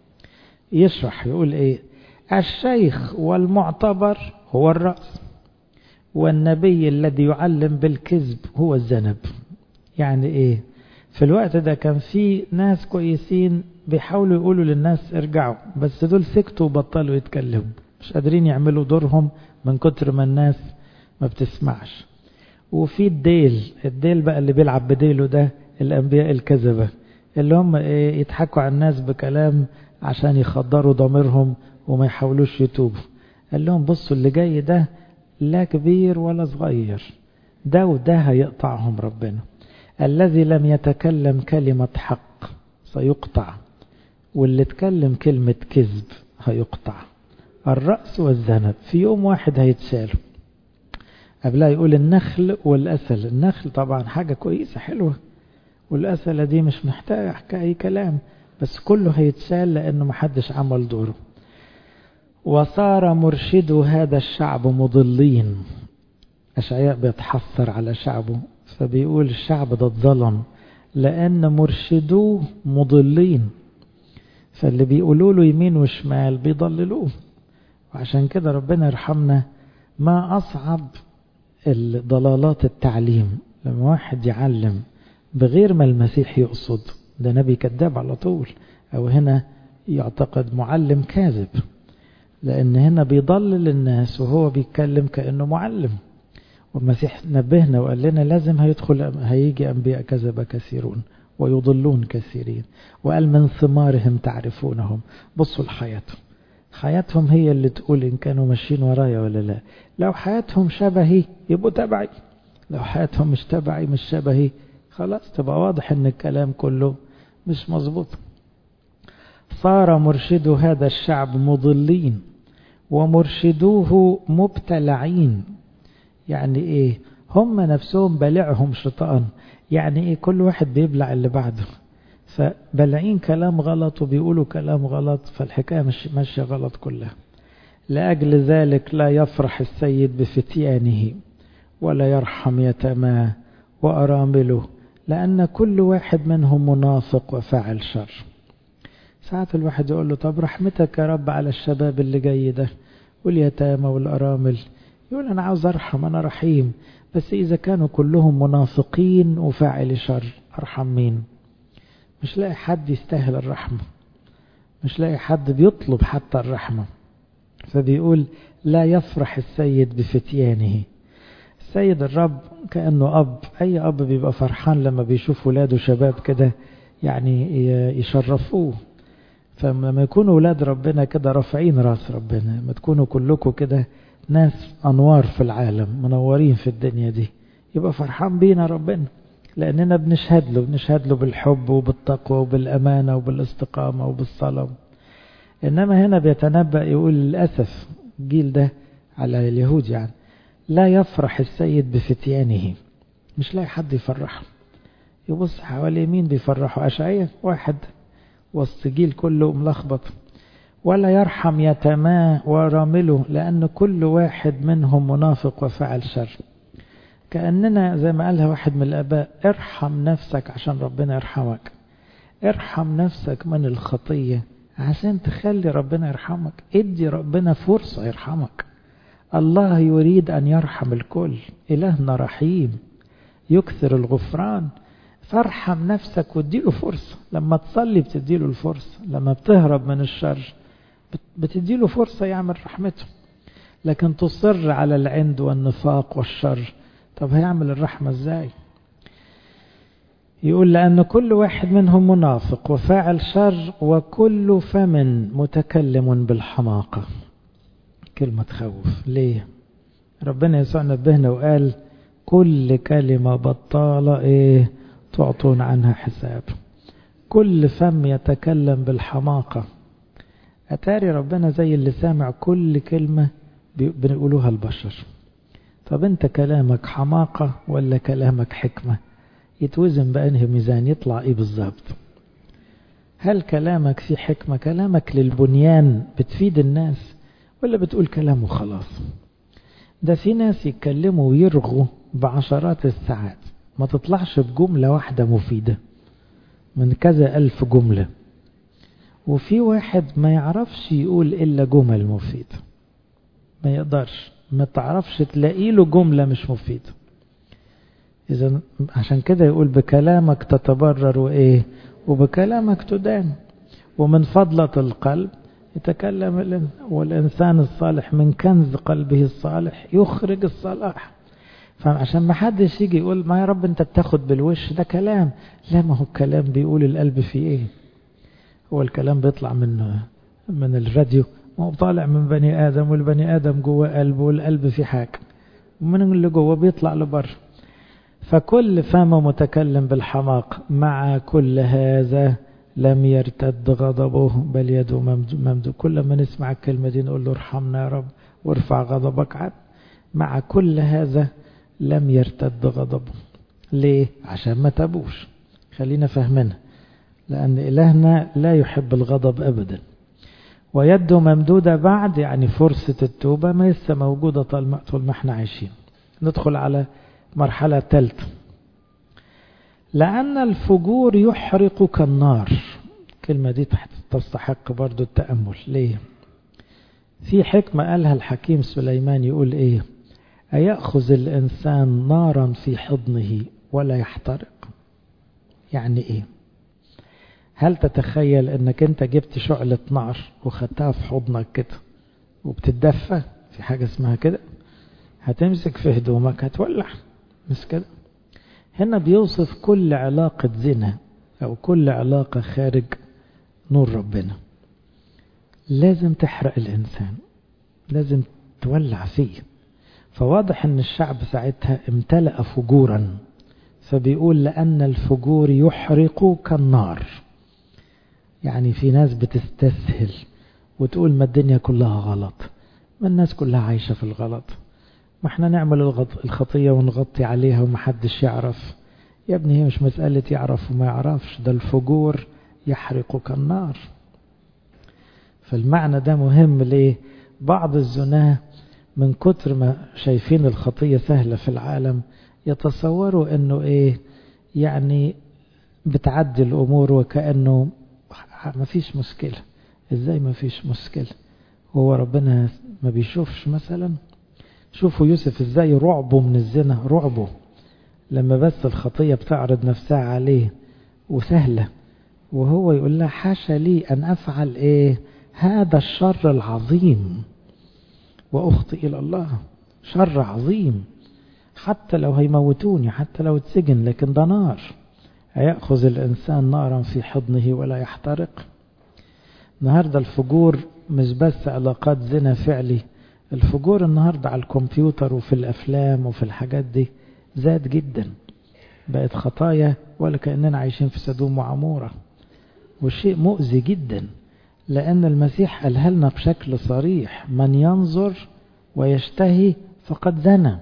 يشرح يقول ايه الشيخ والمعتبر هو الرأس والنبي الذي يعلم بالكذب هو الذنب يعني ايه في الوقت ده كان في ناس كويسين بيحاولوا يقولوا للناس ارجعوا بس دول سكتوا وبطلوا يتكلموا مش قادرين يعملوا دورهم من كتر ما الناس ما بتسمعش وفي الديل الديل بقى اللي بيلعب بديله ده الأنبياء الكذبة اللي هم ايه يضحكوا على الناس بكلام عشان يخدروا ضميرهم وما يحاولوش يتوبوا قال لهم بصوا اللي جاي ده لا كبير ولا صغير ده وده هيقطعهم ربنا الذي لم يتكلم كلمة حق سيقطع واللي اتكلم كلمة كذب هيقطع الرأس والذنب في يوم واحد هيتشالوا قبلها يقول النخل والأسل النخل طبعا حاجة كويسة حلوة والأسلة دي مش محتاجة أي كلام بس كله هيتشال لأنه محدش عمل دوره وصار مرشد هذا الشعب مضلين أشعياء بيتحسر على شعبه فبيقول الشعب ده اتظلم لأن مرشدوه مضلين فاللي بيقولوا له يمين وشمال بيضللوه وعشان كده ربنا يرحمنا ما أصعب الضلالات التعليم لما واحد يعلم بغير ما المسيح يقصد ده نبي كذاب على طول أو هنا يعتقد معلم كاذب لأن هنا بيضلل الناس وهو بيتكلم كأنه معلم والمسيح نبهنا وقال لنا لازم هيدخل هيجي أنبياء كذب كثيرون ويضلون كثيرين وقال من ثمارهم تعرفونهم بصوا لحياتهم حياتهم هي اللي تقول إن كانوا ماشيين ورايا ولا لا لو حياتهم شبهي يبقوا تبعي لو حياتهم مش تبعي مش شبهي خلاص تبقى واضح ان الكلام كله مش مظبوط صار مرشد هذا الشعب مضلين ومرشدوه مبتلعين يعني ايه هم نفسهم بلعهم شيطان يعني ايه كل واحد بيبلع اللي بعده فبلعين كلام غلط وبيقولوا كلام غلط فالحكاية مش ماشية غلط كلها لأجل ذلك لا يفرح السيد بفتيانه ولا يرحم يتماه وأرامله لأن كل واحد منهم منافق وفاعل شر ساعات الواحد يقول له طب رحمتك يا رب على الشباب اللي جاي ده واليتامى والأرامل يقول أنا عاوز أرحم أنا رحيم بس إذا كانوا كلهم منافقين وفاعل شر أرحم مين مش لاقي حد يستاهل الرحمة مش لاقي حد بيطلب حتى الرحمة فبيقول لا يفرح السيد بفتيانه السيد الرب كأنه أب أي أب بيبقى فرحان لما بيشوف ولاده شباب كده يعني يشرفوه فلما يكونوا ولاد ربنا كده رافعين راس ربنا لما تكونوا كلكم كده ناس أنوار في العالم منورين في الدنيا دي يبقى فرحان بينا ربنا لأننا بنشهد له بنشهد له بالحب وبالتقوى وبالأمانة وبالاستقامة وبالصلاة إنما هنا بيتنبأ يقول للأسف الجيل ده على اليهود يعني لا يفرح السيد بفتيانه مش لاقي حد يفرحه يبص حواليه مين بيفرحه أشعية واحد وسط جيل كله ملخبط ولا يرحم يتماه ورامله لأن كل واحد منهم منافق وفعل شر كأننا زي ما قالها واحد من الآباء ارحم نفسك عشان ربنا يرحمك ارحم نفسك من الخطية عشان تخلي ربنا يرحمك ادي ربنا فرصة يرحمك الله يريد أن يرحم الكل إلهنا رحيم يكثر الغفران فارحم نفسك واديله فرصة لما تصلي بتديله الفرصة لما بتهرب من الشر بتديله فرصة يعمل رحمته لكن تصر على العند والنفاق والشر طب هيعمل الرحمة ازاي يقول لأن كل واحد منهم منافق وفاعل شر وكل فم متكلم بالحماقة كلمة تخوف ليه ربنا يسوع نبهنا وقال كل كلمة بطالة ايه تعطون عنها حساب كل فم يتكلم بالحماقة أتاري ربنا زي اللي سامع كل كلمة بنقولوها البشر طب انت كلامك حماقة ولا كلامك حكمة يتوزن بأنهي ميزان يطلع ايه بالظبط هل كلامك فيه حكمة كلامك للبنيان بتفيد الناس ولا بتقول كلام وخلاص ده في ناس يتكلموا ويرغوا بعشرات الساعات ما تطلعش بجملة واحدة مفيدة من كذا ألف جملة وفي واحد ما يعرفش يقول إلا جمل مفيدة ما يقدرش ما تعرفش تلاقي له جملة مش مفيدة إذا عشان كده يقول بكلامك تتبرر وإيه وبكلامك تدان ومن فضلة القلب يتكلم والإنسان الصالح من كنز قلبه الصالح يخرج الصلاح فعشان ما حدش يجي يقول ما يا رب انت بتاخد بالوش ده كلام لا ما هو الكلام بيقول القلب فيه ايه هو الكلام بيطلع من من الراديو ما هو طالع من بني ادم والبني ادم جوه قلبه والقلب فيه حاجه ومن اللي جوه بيطلع لبره فكل فم متكلم بالحماق مع كل هذا لم يرتد غضبه بل يده ممدود كل ما نسمع الكلمة دي نقول له ارحمنا يا رب وارفع غضبك عن مع كل هذا لم يرتد غضبه ليه عشان ما تابوش خلينا فهمنا لأن إلهنا لا يحب الغضب أبدا ويده ممدودة بعد يعني فرصة التوبة ما لسه موجودة طول ما احنا عايشين ندخل على مرحلة ثالثة لأن الفجور يحرق كالنار الكلمة دي تستحق برضو التأمل ليه في حكمة قالها الحكيم سليمان يقول ايه أيأخذ الإنسان نارا في حضنه ولا يحترق يعني ايه هل تتخيل انك انت جبت شعلة نار وخدتها في حضنك كده وبتتدفى في حاجة اسمها كده هتمسك في هدومك هتولع مش كده هنا بيوصف كل علاقة زنا أو كل علاقة خارج نور ربنا لازم تحرق الإنسان لازم تولع فيه فواضح أن الشعب ساعتها امتلأ فجورا فبيقول لأن الفجور يحرق كالنار يعني في ناس بتستسهل وتقول ما الدنيا كلها غلط ما الناس كلها عايشة في الغلط ما احنا نعمل الخطية ونغطي عليها ومحدش يعرف يا ابني هي مش مسألة يعرف وما يعرفش ده الفجور يحرق كالنار فالمعنى ده مهم ليه بعض الزناه من كتر ما شايفين الخطية سهلة في العالم يتصوروا انه ايه يعني بتعدي الامور وكأنه ما فيش مشكلة ازاي ما فيش مشكلة هو ربنا ما بيشوفش مثلا شوفوا يوسف ازاي رعبه من الزنا رعبه لما بس الخطية بتعرض نفسها عليه وسهلة وهو يقول لها حاشا لي أن أفعل إيه هذا الشر العظيم وأخطئ إلى الله شر عظيم حتى لو هيموتوني حتى لو اتسجن لكن ده نار هيأخذ الإنسان نارا في حضنه ولا يحترق النهاردة الفجور مش بس علاقات زنا فعلي الفجور النهاردة على الكمبيوتر وفي الأفلام وفي الحاجات دي زاد جدا بقت خطايا ولا كأننا عايشين في سدوم وعمورة وشيء مؤذي جدا لأن المسيح قالها لنا بشكل صريح من ينظر ويشتهي فقد زنى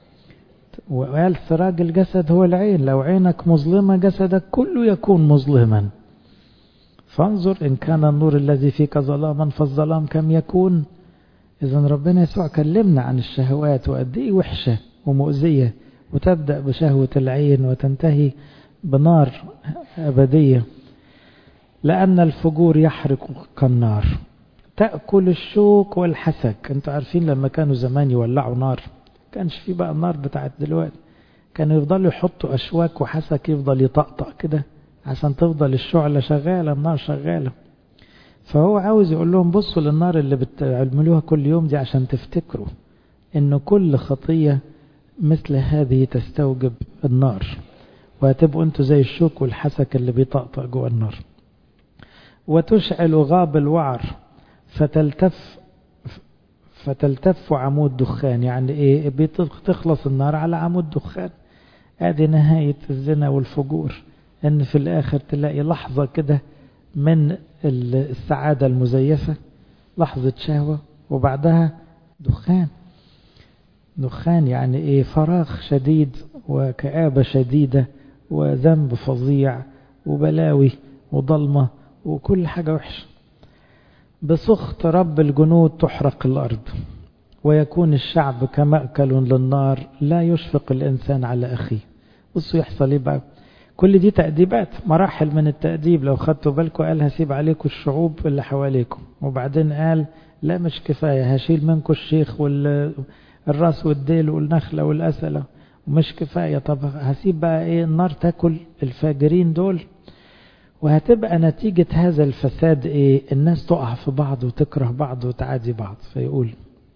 وقال سراج الجسد هو العين لو عينك مظلمة جسدك كله يكون مظلما فانظر إن كان النور الذي فيك ظلاما فالظلام كم يكون إذا ربنا يسوع كلمنا عن الشهوات وقد إيه وحشة ومؤذية وتبدأ بشهوة العين وتنتهي بنار أبدية لأن الفجور يحرق كالنار تأكل الشوك والحسك انتوا عارفين لما كانوا زمان يولعوا نار كانش في بقى النار بتاعت دلوقتي كانوا يفضلوا يحطوا أشواك وحسك يفضل يطقطق كده عشان تفضل الشعلة شغالة النار شغالة فهو عاوز يقول لهم بصوا للنار اللي بتعملوها كل يوم دي عشان تفتكروا ان كل خطية مثل هذه تستوجب النار وهتبقوا انتوا زي الشوك والحسك اللي بيطقطق جوه النار وتشعل غاب الوعر فتلتف فتلتف عمود دخان يعني ايه بتخلص النار على عمود دخان ادي نهاية الزنا والفجور ان في الاخر تلاقي لحظة كده من السعادة المزيفة لحظة شهوة وبعدها دخان دخان يعني ايه فراغ شديد وكآبة شديدة وذنب فظيع وبلاوي وضلمة وكل حاجة وحشة بسخط رب الجنود تحرق الأرض ويكون الشعب كمأكل للنار لا يشفق الإنسان على أخيه بصوا يحصل ايه بقى كل دي تأديبات مراحل من التأديب لو خدتوا بالكم قال هسيب عليكم الشعوب اللي حواليكم وبعدين قال لا مش كفاية هشيل منكم الشيخ والراس والديل والنخلة والأسلة ومش كفاية طب هسيب بقى ايه النار تاكل الفاجرين دول وهتبقى نتيجة هذا الفساد ايه الناس تقع في بعض وتكره بعض وتعادي بعض فيقول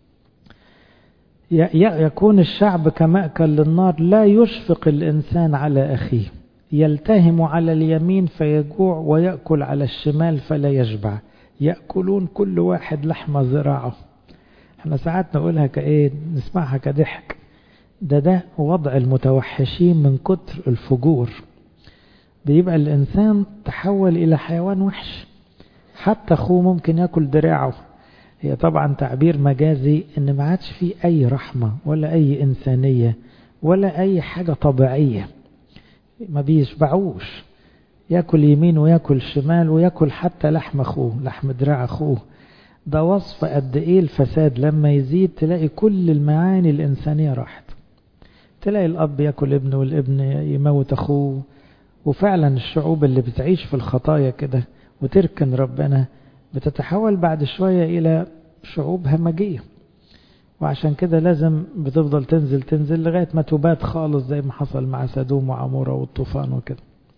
يكون الشعب كمأكل للنار لا يشفق الإنسان على أخيه يلتهم على اليمين فيجوع ويأكل على الشمال فلا يشبع يأكلون كل واحد لحم ذراعه احنا ساعات نقولها كايه نسمعها كضحك ده ده وضع المتوحشين من كتر الفجور بيبقى الإنسان تحول إلى حيوان وحش حتى أخوه ممكن يأكل دراعه هي طبعا تعبير مجازي ان ما عادش فيه اي رحمة ولا اي انسانية ولا اي حاجة طبيعية ما بيشبعوش ياكل يمين وياكل شمال وياكل حتى لحم اخوه لحم دراع اخوه ده وصف قد ايه الفساد لما يزيد تلاقي كل المعاني الانسانية راحت تلاقي الاب ياكل ابنه والابن يموت اخوه وفعلا الشعوب اللي بتعيش في الخطايا كده وتركن ربنا بتتحول بعد شوية إلى شعوب همجية وعشان كده لازم بتفضل تنزل تنزل لغاية ما تبات خالص زي ما حصل مع سدوم وعمورة والطوفان وكده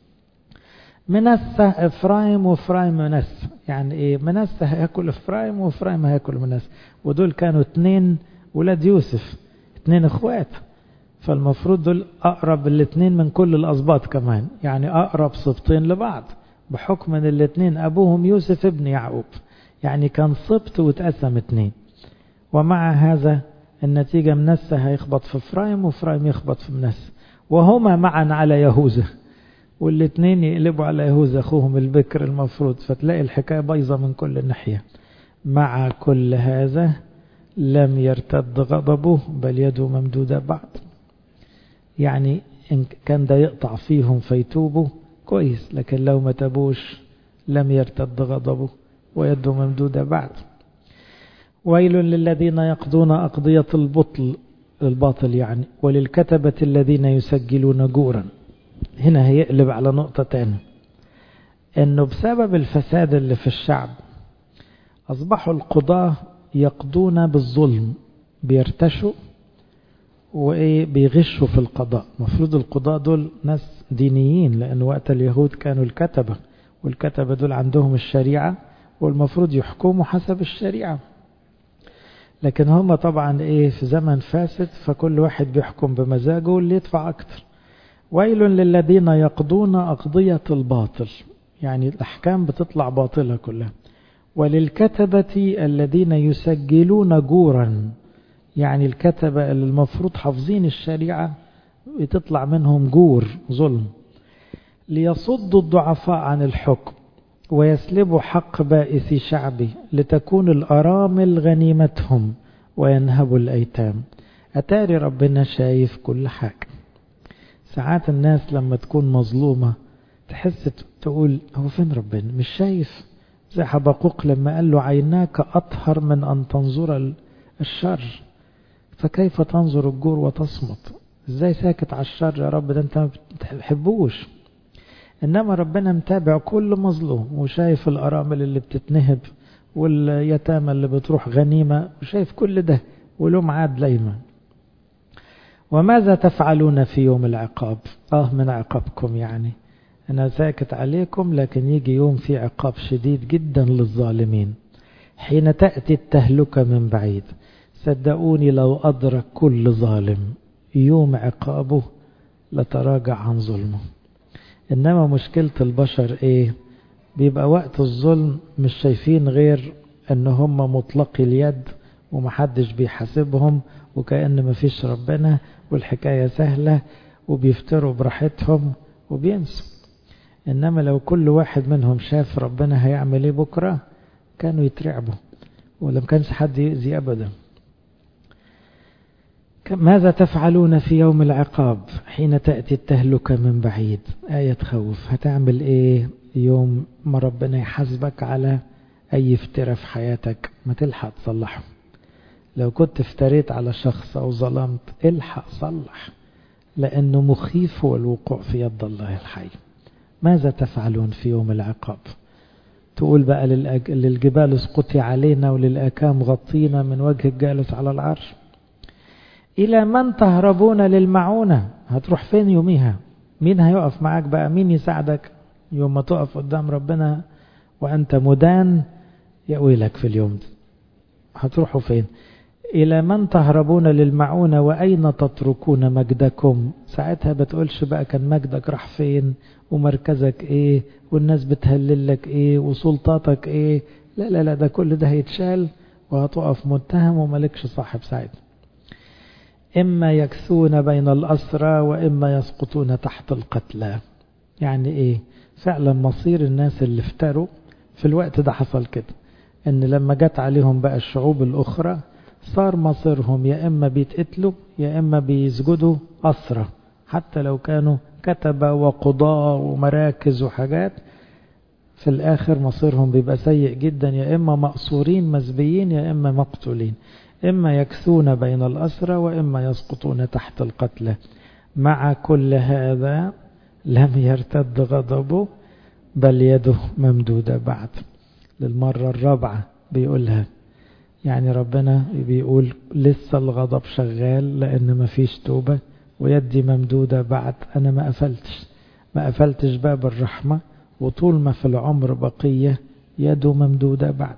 منسى إفرايم وإفرايم منسى يعني إيه منسى هياكل إفرايم وإفرايم هياكل منسى ودول كانوا اتنين ولاد يوسف اتنين إخوات فالمفروض دول أقرب الاتنين من كل الأسباط كمان يعني أقرب سبطين لبعض بحكم ان الاثنين ابوهم يوسف ابن يعقوب يعني كان سبط واتقسم اتنين ومع هذا النتيجة منسى هيخبط في فرايم وفرايم يخبط في منسى وهما معا على يهوذا والاثنين يقلبوا على يهوذا اخوهم البكر المفروض فتلاقي الحكاية بايظة من كل ناحية مع كل هذا لم يرتد غضبه بل يده ممدودة بعد يعني إن كان ده يقطع فيهم فيتوبوا كويس لكن لو ما تبوش لم يرتد غضبه ويده ممدودة بعد ويل للذين يقضون أقضية البطل الباطل يعني وللكتبة الذين يسجلون جورا هنا هيقلب على نقطة تانية انه بسبب الفساد اللي في الشعب اصبحوا القضاة يقضون بالظلم بيرتشوا وايه بيغشوا في القضاء المفروض القضاة دول ناس دينيين لان وقت اليهود كانوا الكتبة والكتبة دول عندهم الشريعة والمفروض يحكموا حسب الشريعة لكن هم طبعا ايه في زمن فاسد فكل واحد بيحكم بمزاجه واللي يدفع اكتر ويل للذين يقضون أقضية الباطل يعني الأحكام بتطلع باطلة كلها وللكتبة الذين يسجلون جورا يعني الكتبة اللي المفروض حافظين الشريعة بتطلع منهم جور ظلم ليصدوا الضعفاء عن الحكم ويسلبوا حق بائس شعبه لتكون الأرامل غنيمتهم وينهبوا الأيتام أتاري ربنا شايف كل حاجة ساعات الناس لما تكون مظلومة تحس تقول هو فين ربنا مش شايف زي حبقوق لما قال له عيناك أطهر من أن تنظر الشر فكيف تنظر الجور وتصمت ازاي ساكت على الشر يا رب ده انت ما بتحبوش انما ربنا متابع كل مظلوم وشايف الارامل اللي بتتنهب واليتامى اللي بتروح غنيمة وشايف كل ده وله ميعاد دايما وماذا تفعلون في يوم العقاب اه من عقابكم يعني أنا ساكت عليكم لكن يجي يوم في عقاب شديد جدا للظالمين حين تأتي التهلكة من بعيد صدقوني لو أدرك كل ظالم يوم عقابه لتراجع عن ظلمه إنما مشكلة البشر إيه بيبقى وقت الظلم مش شايفين غير ان هم مطلقي اليد ومحدش بيحاسبهم وكأن مفيش ربنا والحكاية سهلة وبيفتروا براحتهم وبينسوا إنما لو كل واحد منهم شاف ربنا هيعمل ايه بكرة كانوا يترعبوا ولم كانش حد يؤذي أبدا ماذا تفعلون في يوم العقاب حين تأتي التهلكة من بعيد آية تخوف هتعمل ايه يوم ما ربنا يحاسبك على أي افتراء في حياتك ما تلحق تصلحه لو كنت افتريت على شخص أو ظلمت الحق صلح لأنه مخيف هو الوقوع في يد الله الحي ماذا تفعلون في يوم العقاب تقول بقى للأج... للجبال اسقطي علينا وللأكام غطينا من وجه الجالس على العرش إلى من تهربون للمعونة هتروح فين يوميها مين هيقف معاك بقى مين يساعدك يوم ما تقف قدام ربنا وأنت مدان يا ويلك في اليوم ده هتروحوا فين إلى من تهربون للمعونة وأين تتركون مجدكم ساعتها بتقولش بقى كان مجدك راح فين ومركزك إيه والناس بتهلل لك إيه وسلطاتك إيه لا لا لا ده كل ده هيتشال وهتقف متهم وملكش صاحب ساعتها إما يكثون بين الأسرى وإما يسقطون تحت القتلى يعني إيه فعلا مصير الناس اللي افتروا في الوقت ده حصل كده ان لما جت عليهم بقى الشعوب الاخرى صار مصيرهم يا اما بيتقتلوا يا اما بيسجدوا اسرى حتى لو كانوا كتبة وقضاة ومراكز وحاجات في الاخر مصيرهم بيبقى سيء جدا يا اما مقصورين مسبيين يا اما مقتولين اما يكثون بين الاسرى واما يسقطون تحت القتلى مع كل هذا لم يرتد غضبه بل يده ممدودة بعد للمرة الرابعة بيقولها يعني ربنا بيقول لسه الغضب شغال لأن ما فيش توبة ويدي ممدودة بعد أنا ما قفلتش ما قفلتش باب الرحمة وطول ما في العمر بقية يده ممدودة بعد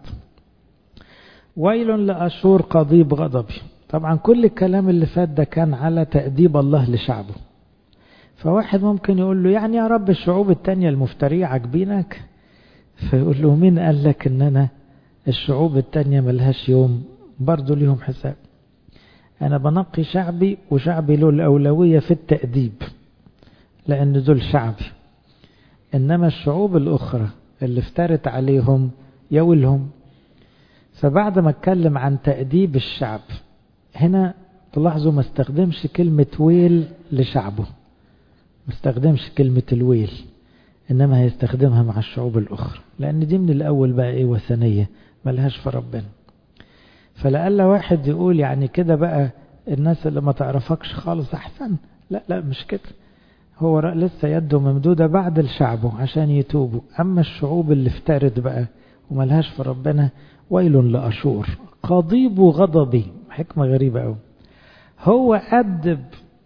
ويل لأشور قضيب غضبي طبعا كل الكلام اللي فات ده كان على تأديب الله لشعبه فواحد ممكن يقول له يعني يا رب الشعوب التانية المفترية عاجبينك فيقول له مين قال لك ان انا الشعوب التانية ملهاش يوم برضو ليهم حساب انا بنقي شعبي وشعبي له الاولوية في التأديب لان دول شعبي انما الشعوب الاخرى اللي افترت عليهم يولهم فبعد ما اتكلم عن تأديب الشعب هنا تلاحظوا ما استخدمش كلمة ويل لشعبه ما استخدمش كلمة الويل إنما هيستخدمها مع الشعوب الأخرى لأن دي من الأول بقى إيه وثنية ملهاش في ربنا فلألا واحد يقول يعني كده بقى الناس اللي ما تعرفكش خالص أحسن لا لا مش كده هو لسه يده ممدودة بعد لشعبه عشان يتوبوا أما الشعوب اللي افترت بقى وملهاش في ربنا ويل لأشور قضيب غضبي حكمة غريبة أوي هو أدب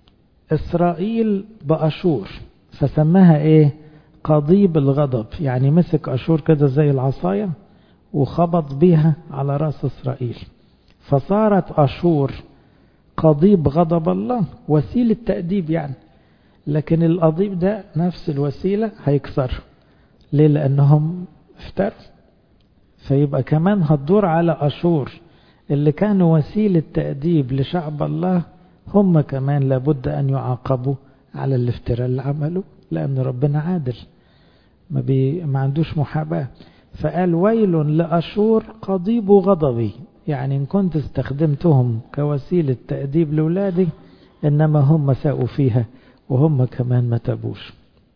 إسرائيل بأشور فسماها إيه قضيب الغضب يعني مسك أشور كده زي العصاية وخبط بيها على رأس إسرائيل فصارت أشور قضيب غضب الله وسيلة تأديب يعني لكن القضيب ده نفس الوسيلة هيكسر ليه لأنهم افتروا فيبقى كمان هتدور على أشور اللي كانوا وسيلة تأديب لشعب الله هم كمان لابد أن يعاقبوا على الافتراء اللي عملوا لأن ربنا عادل ما, بي ما عندوش محاباة فقال ويل لأشور قضيب غضبي يعني إن كنت استخدمتهم كوسيلة تأديب لأولادي إنما هم ساءوا فيها وهم كمان ما تابوش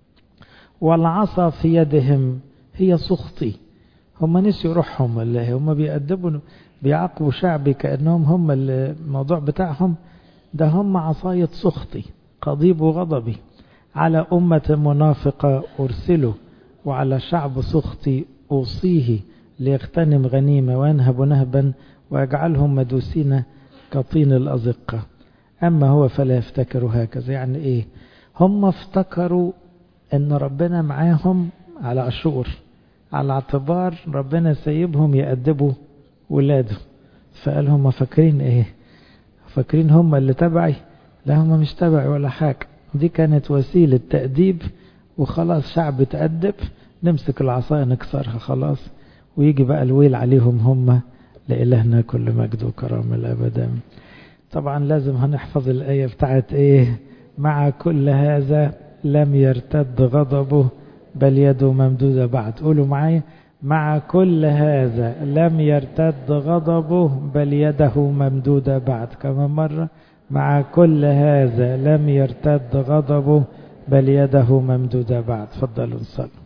والعصا في يدهم هي سخطي هم نسيوا روحهم اللي هم بيأدبوا بيعاقبوا شعبي كأنهم هم الموضوع بتاعهم ده هم عصاية سخطي قضيب غضبي على أمة منافقة أرسله وعلى شعب سخطي أوصيه ليغتنم غنيمة وينهب نهبا ويجعلهم مدوسين كطين الأزقة أما هو فلا يفتكر هكذا يعني إيه هم افتكروا ان ربنا معاهم على أشور على اعتبار ربنا سايبهم يأدبوا ولاده فقال هم فاكرين ايه فاكرين هم اللي تبعي لا هم مش تبعي ولا حاجة دي كانت وسيلة تأديب وخلاص شعب تأدب نمسك العصاية نكسرها خلاص ويجي بقى الويل عليهم هم لإلهنا كل مجد وكرامة الأبدا طبعا لازم هنحفظ الآية بتاعت إيه مع كل هذا لم يرتد غضبه بل يده ممدودة بعد قولوا معايا مع كل هذا لم يرتد غضبه بل يده ممدودة بعد كمان مرة مع كل هذا لم يرتد غضبه بل يده ممدودة بعد فضلوا نصلي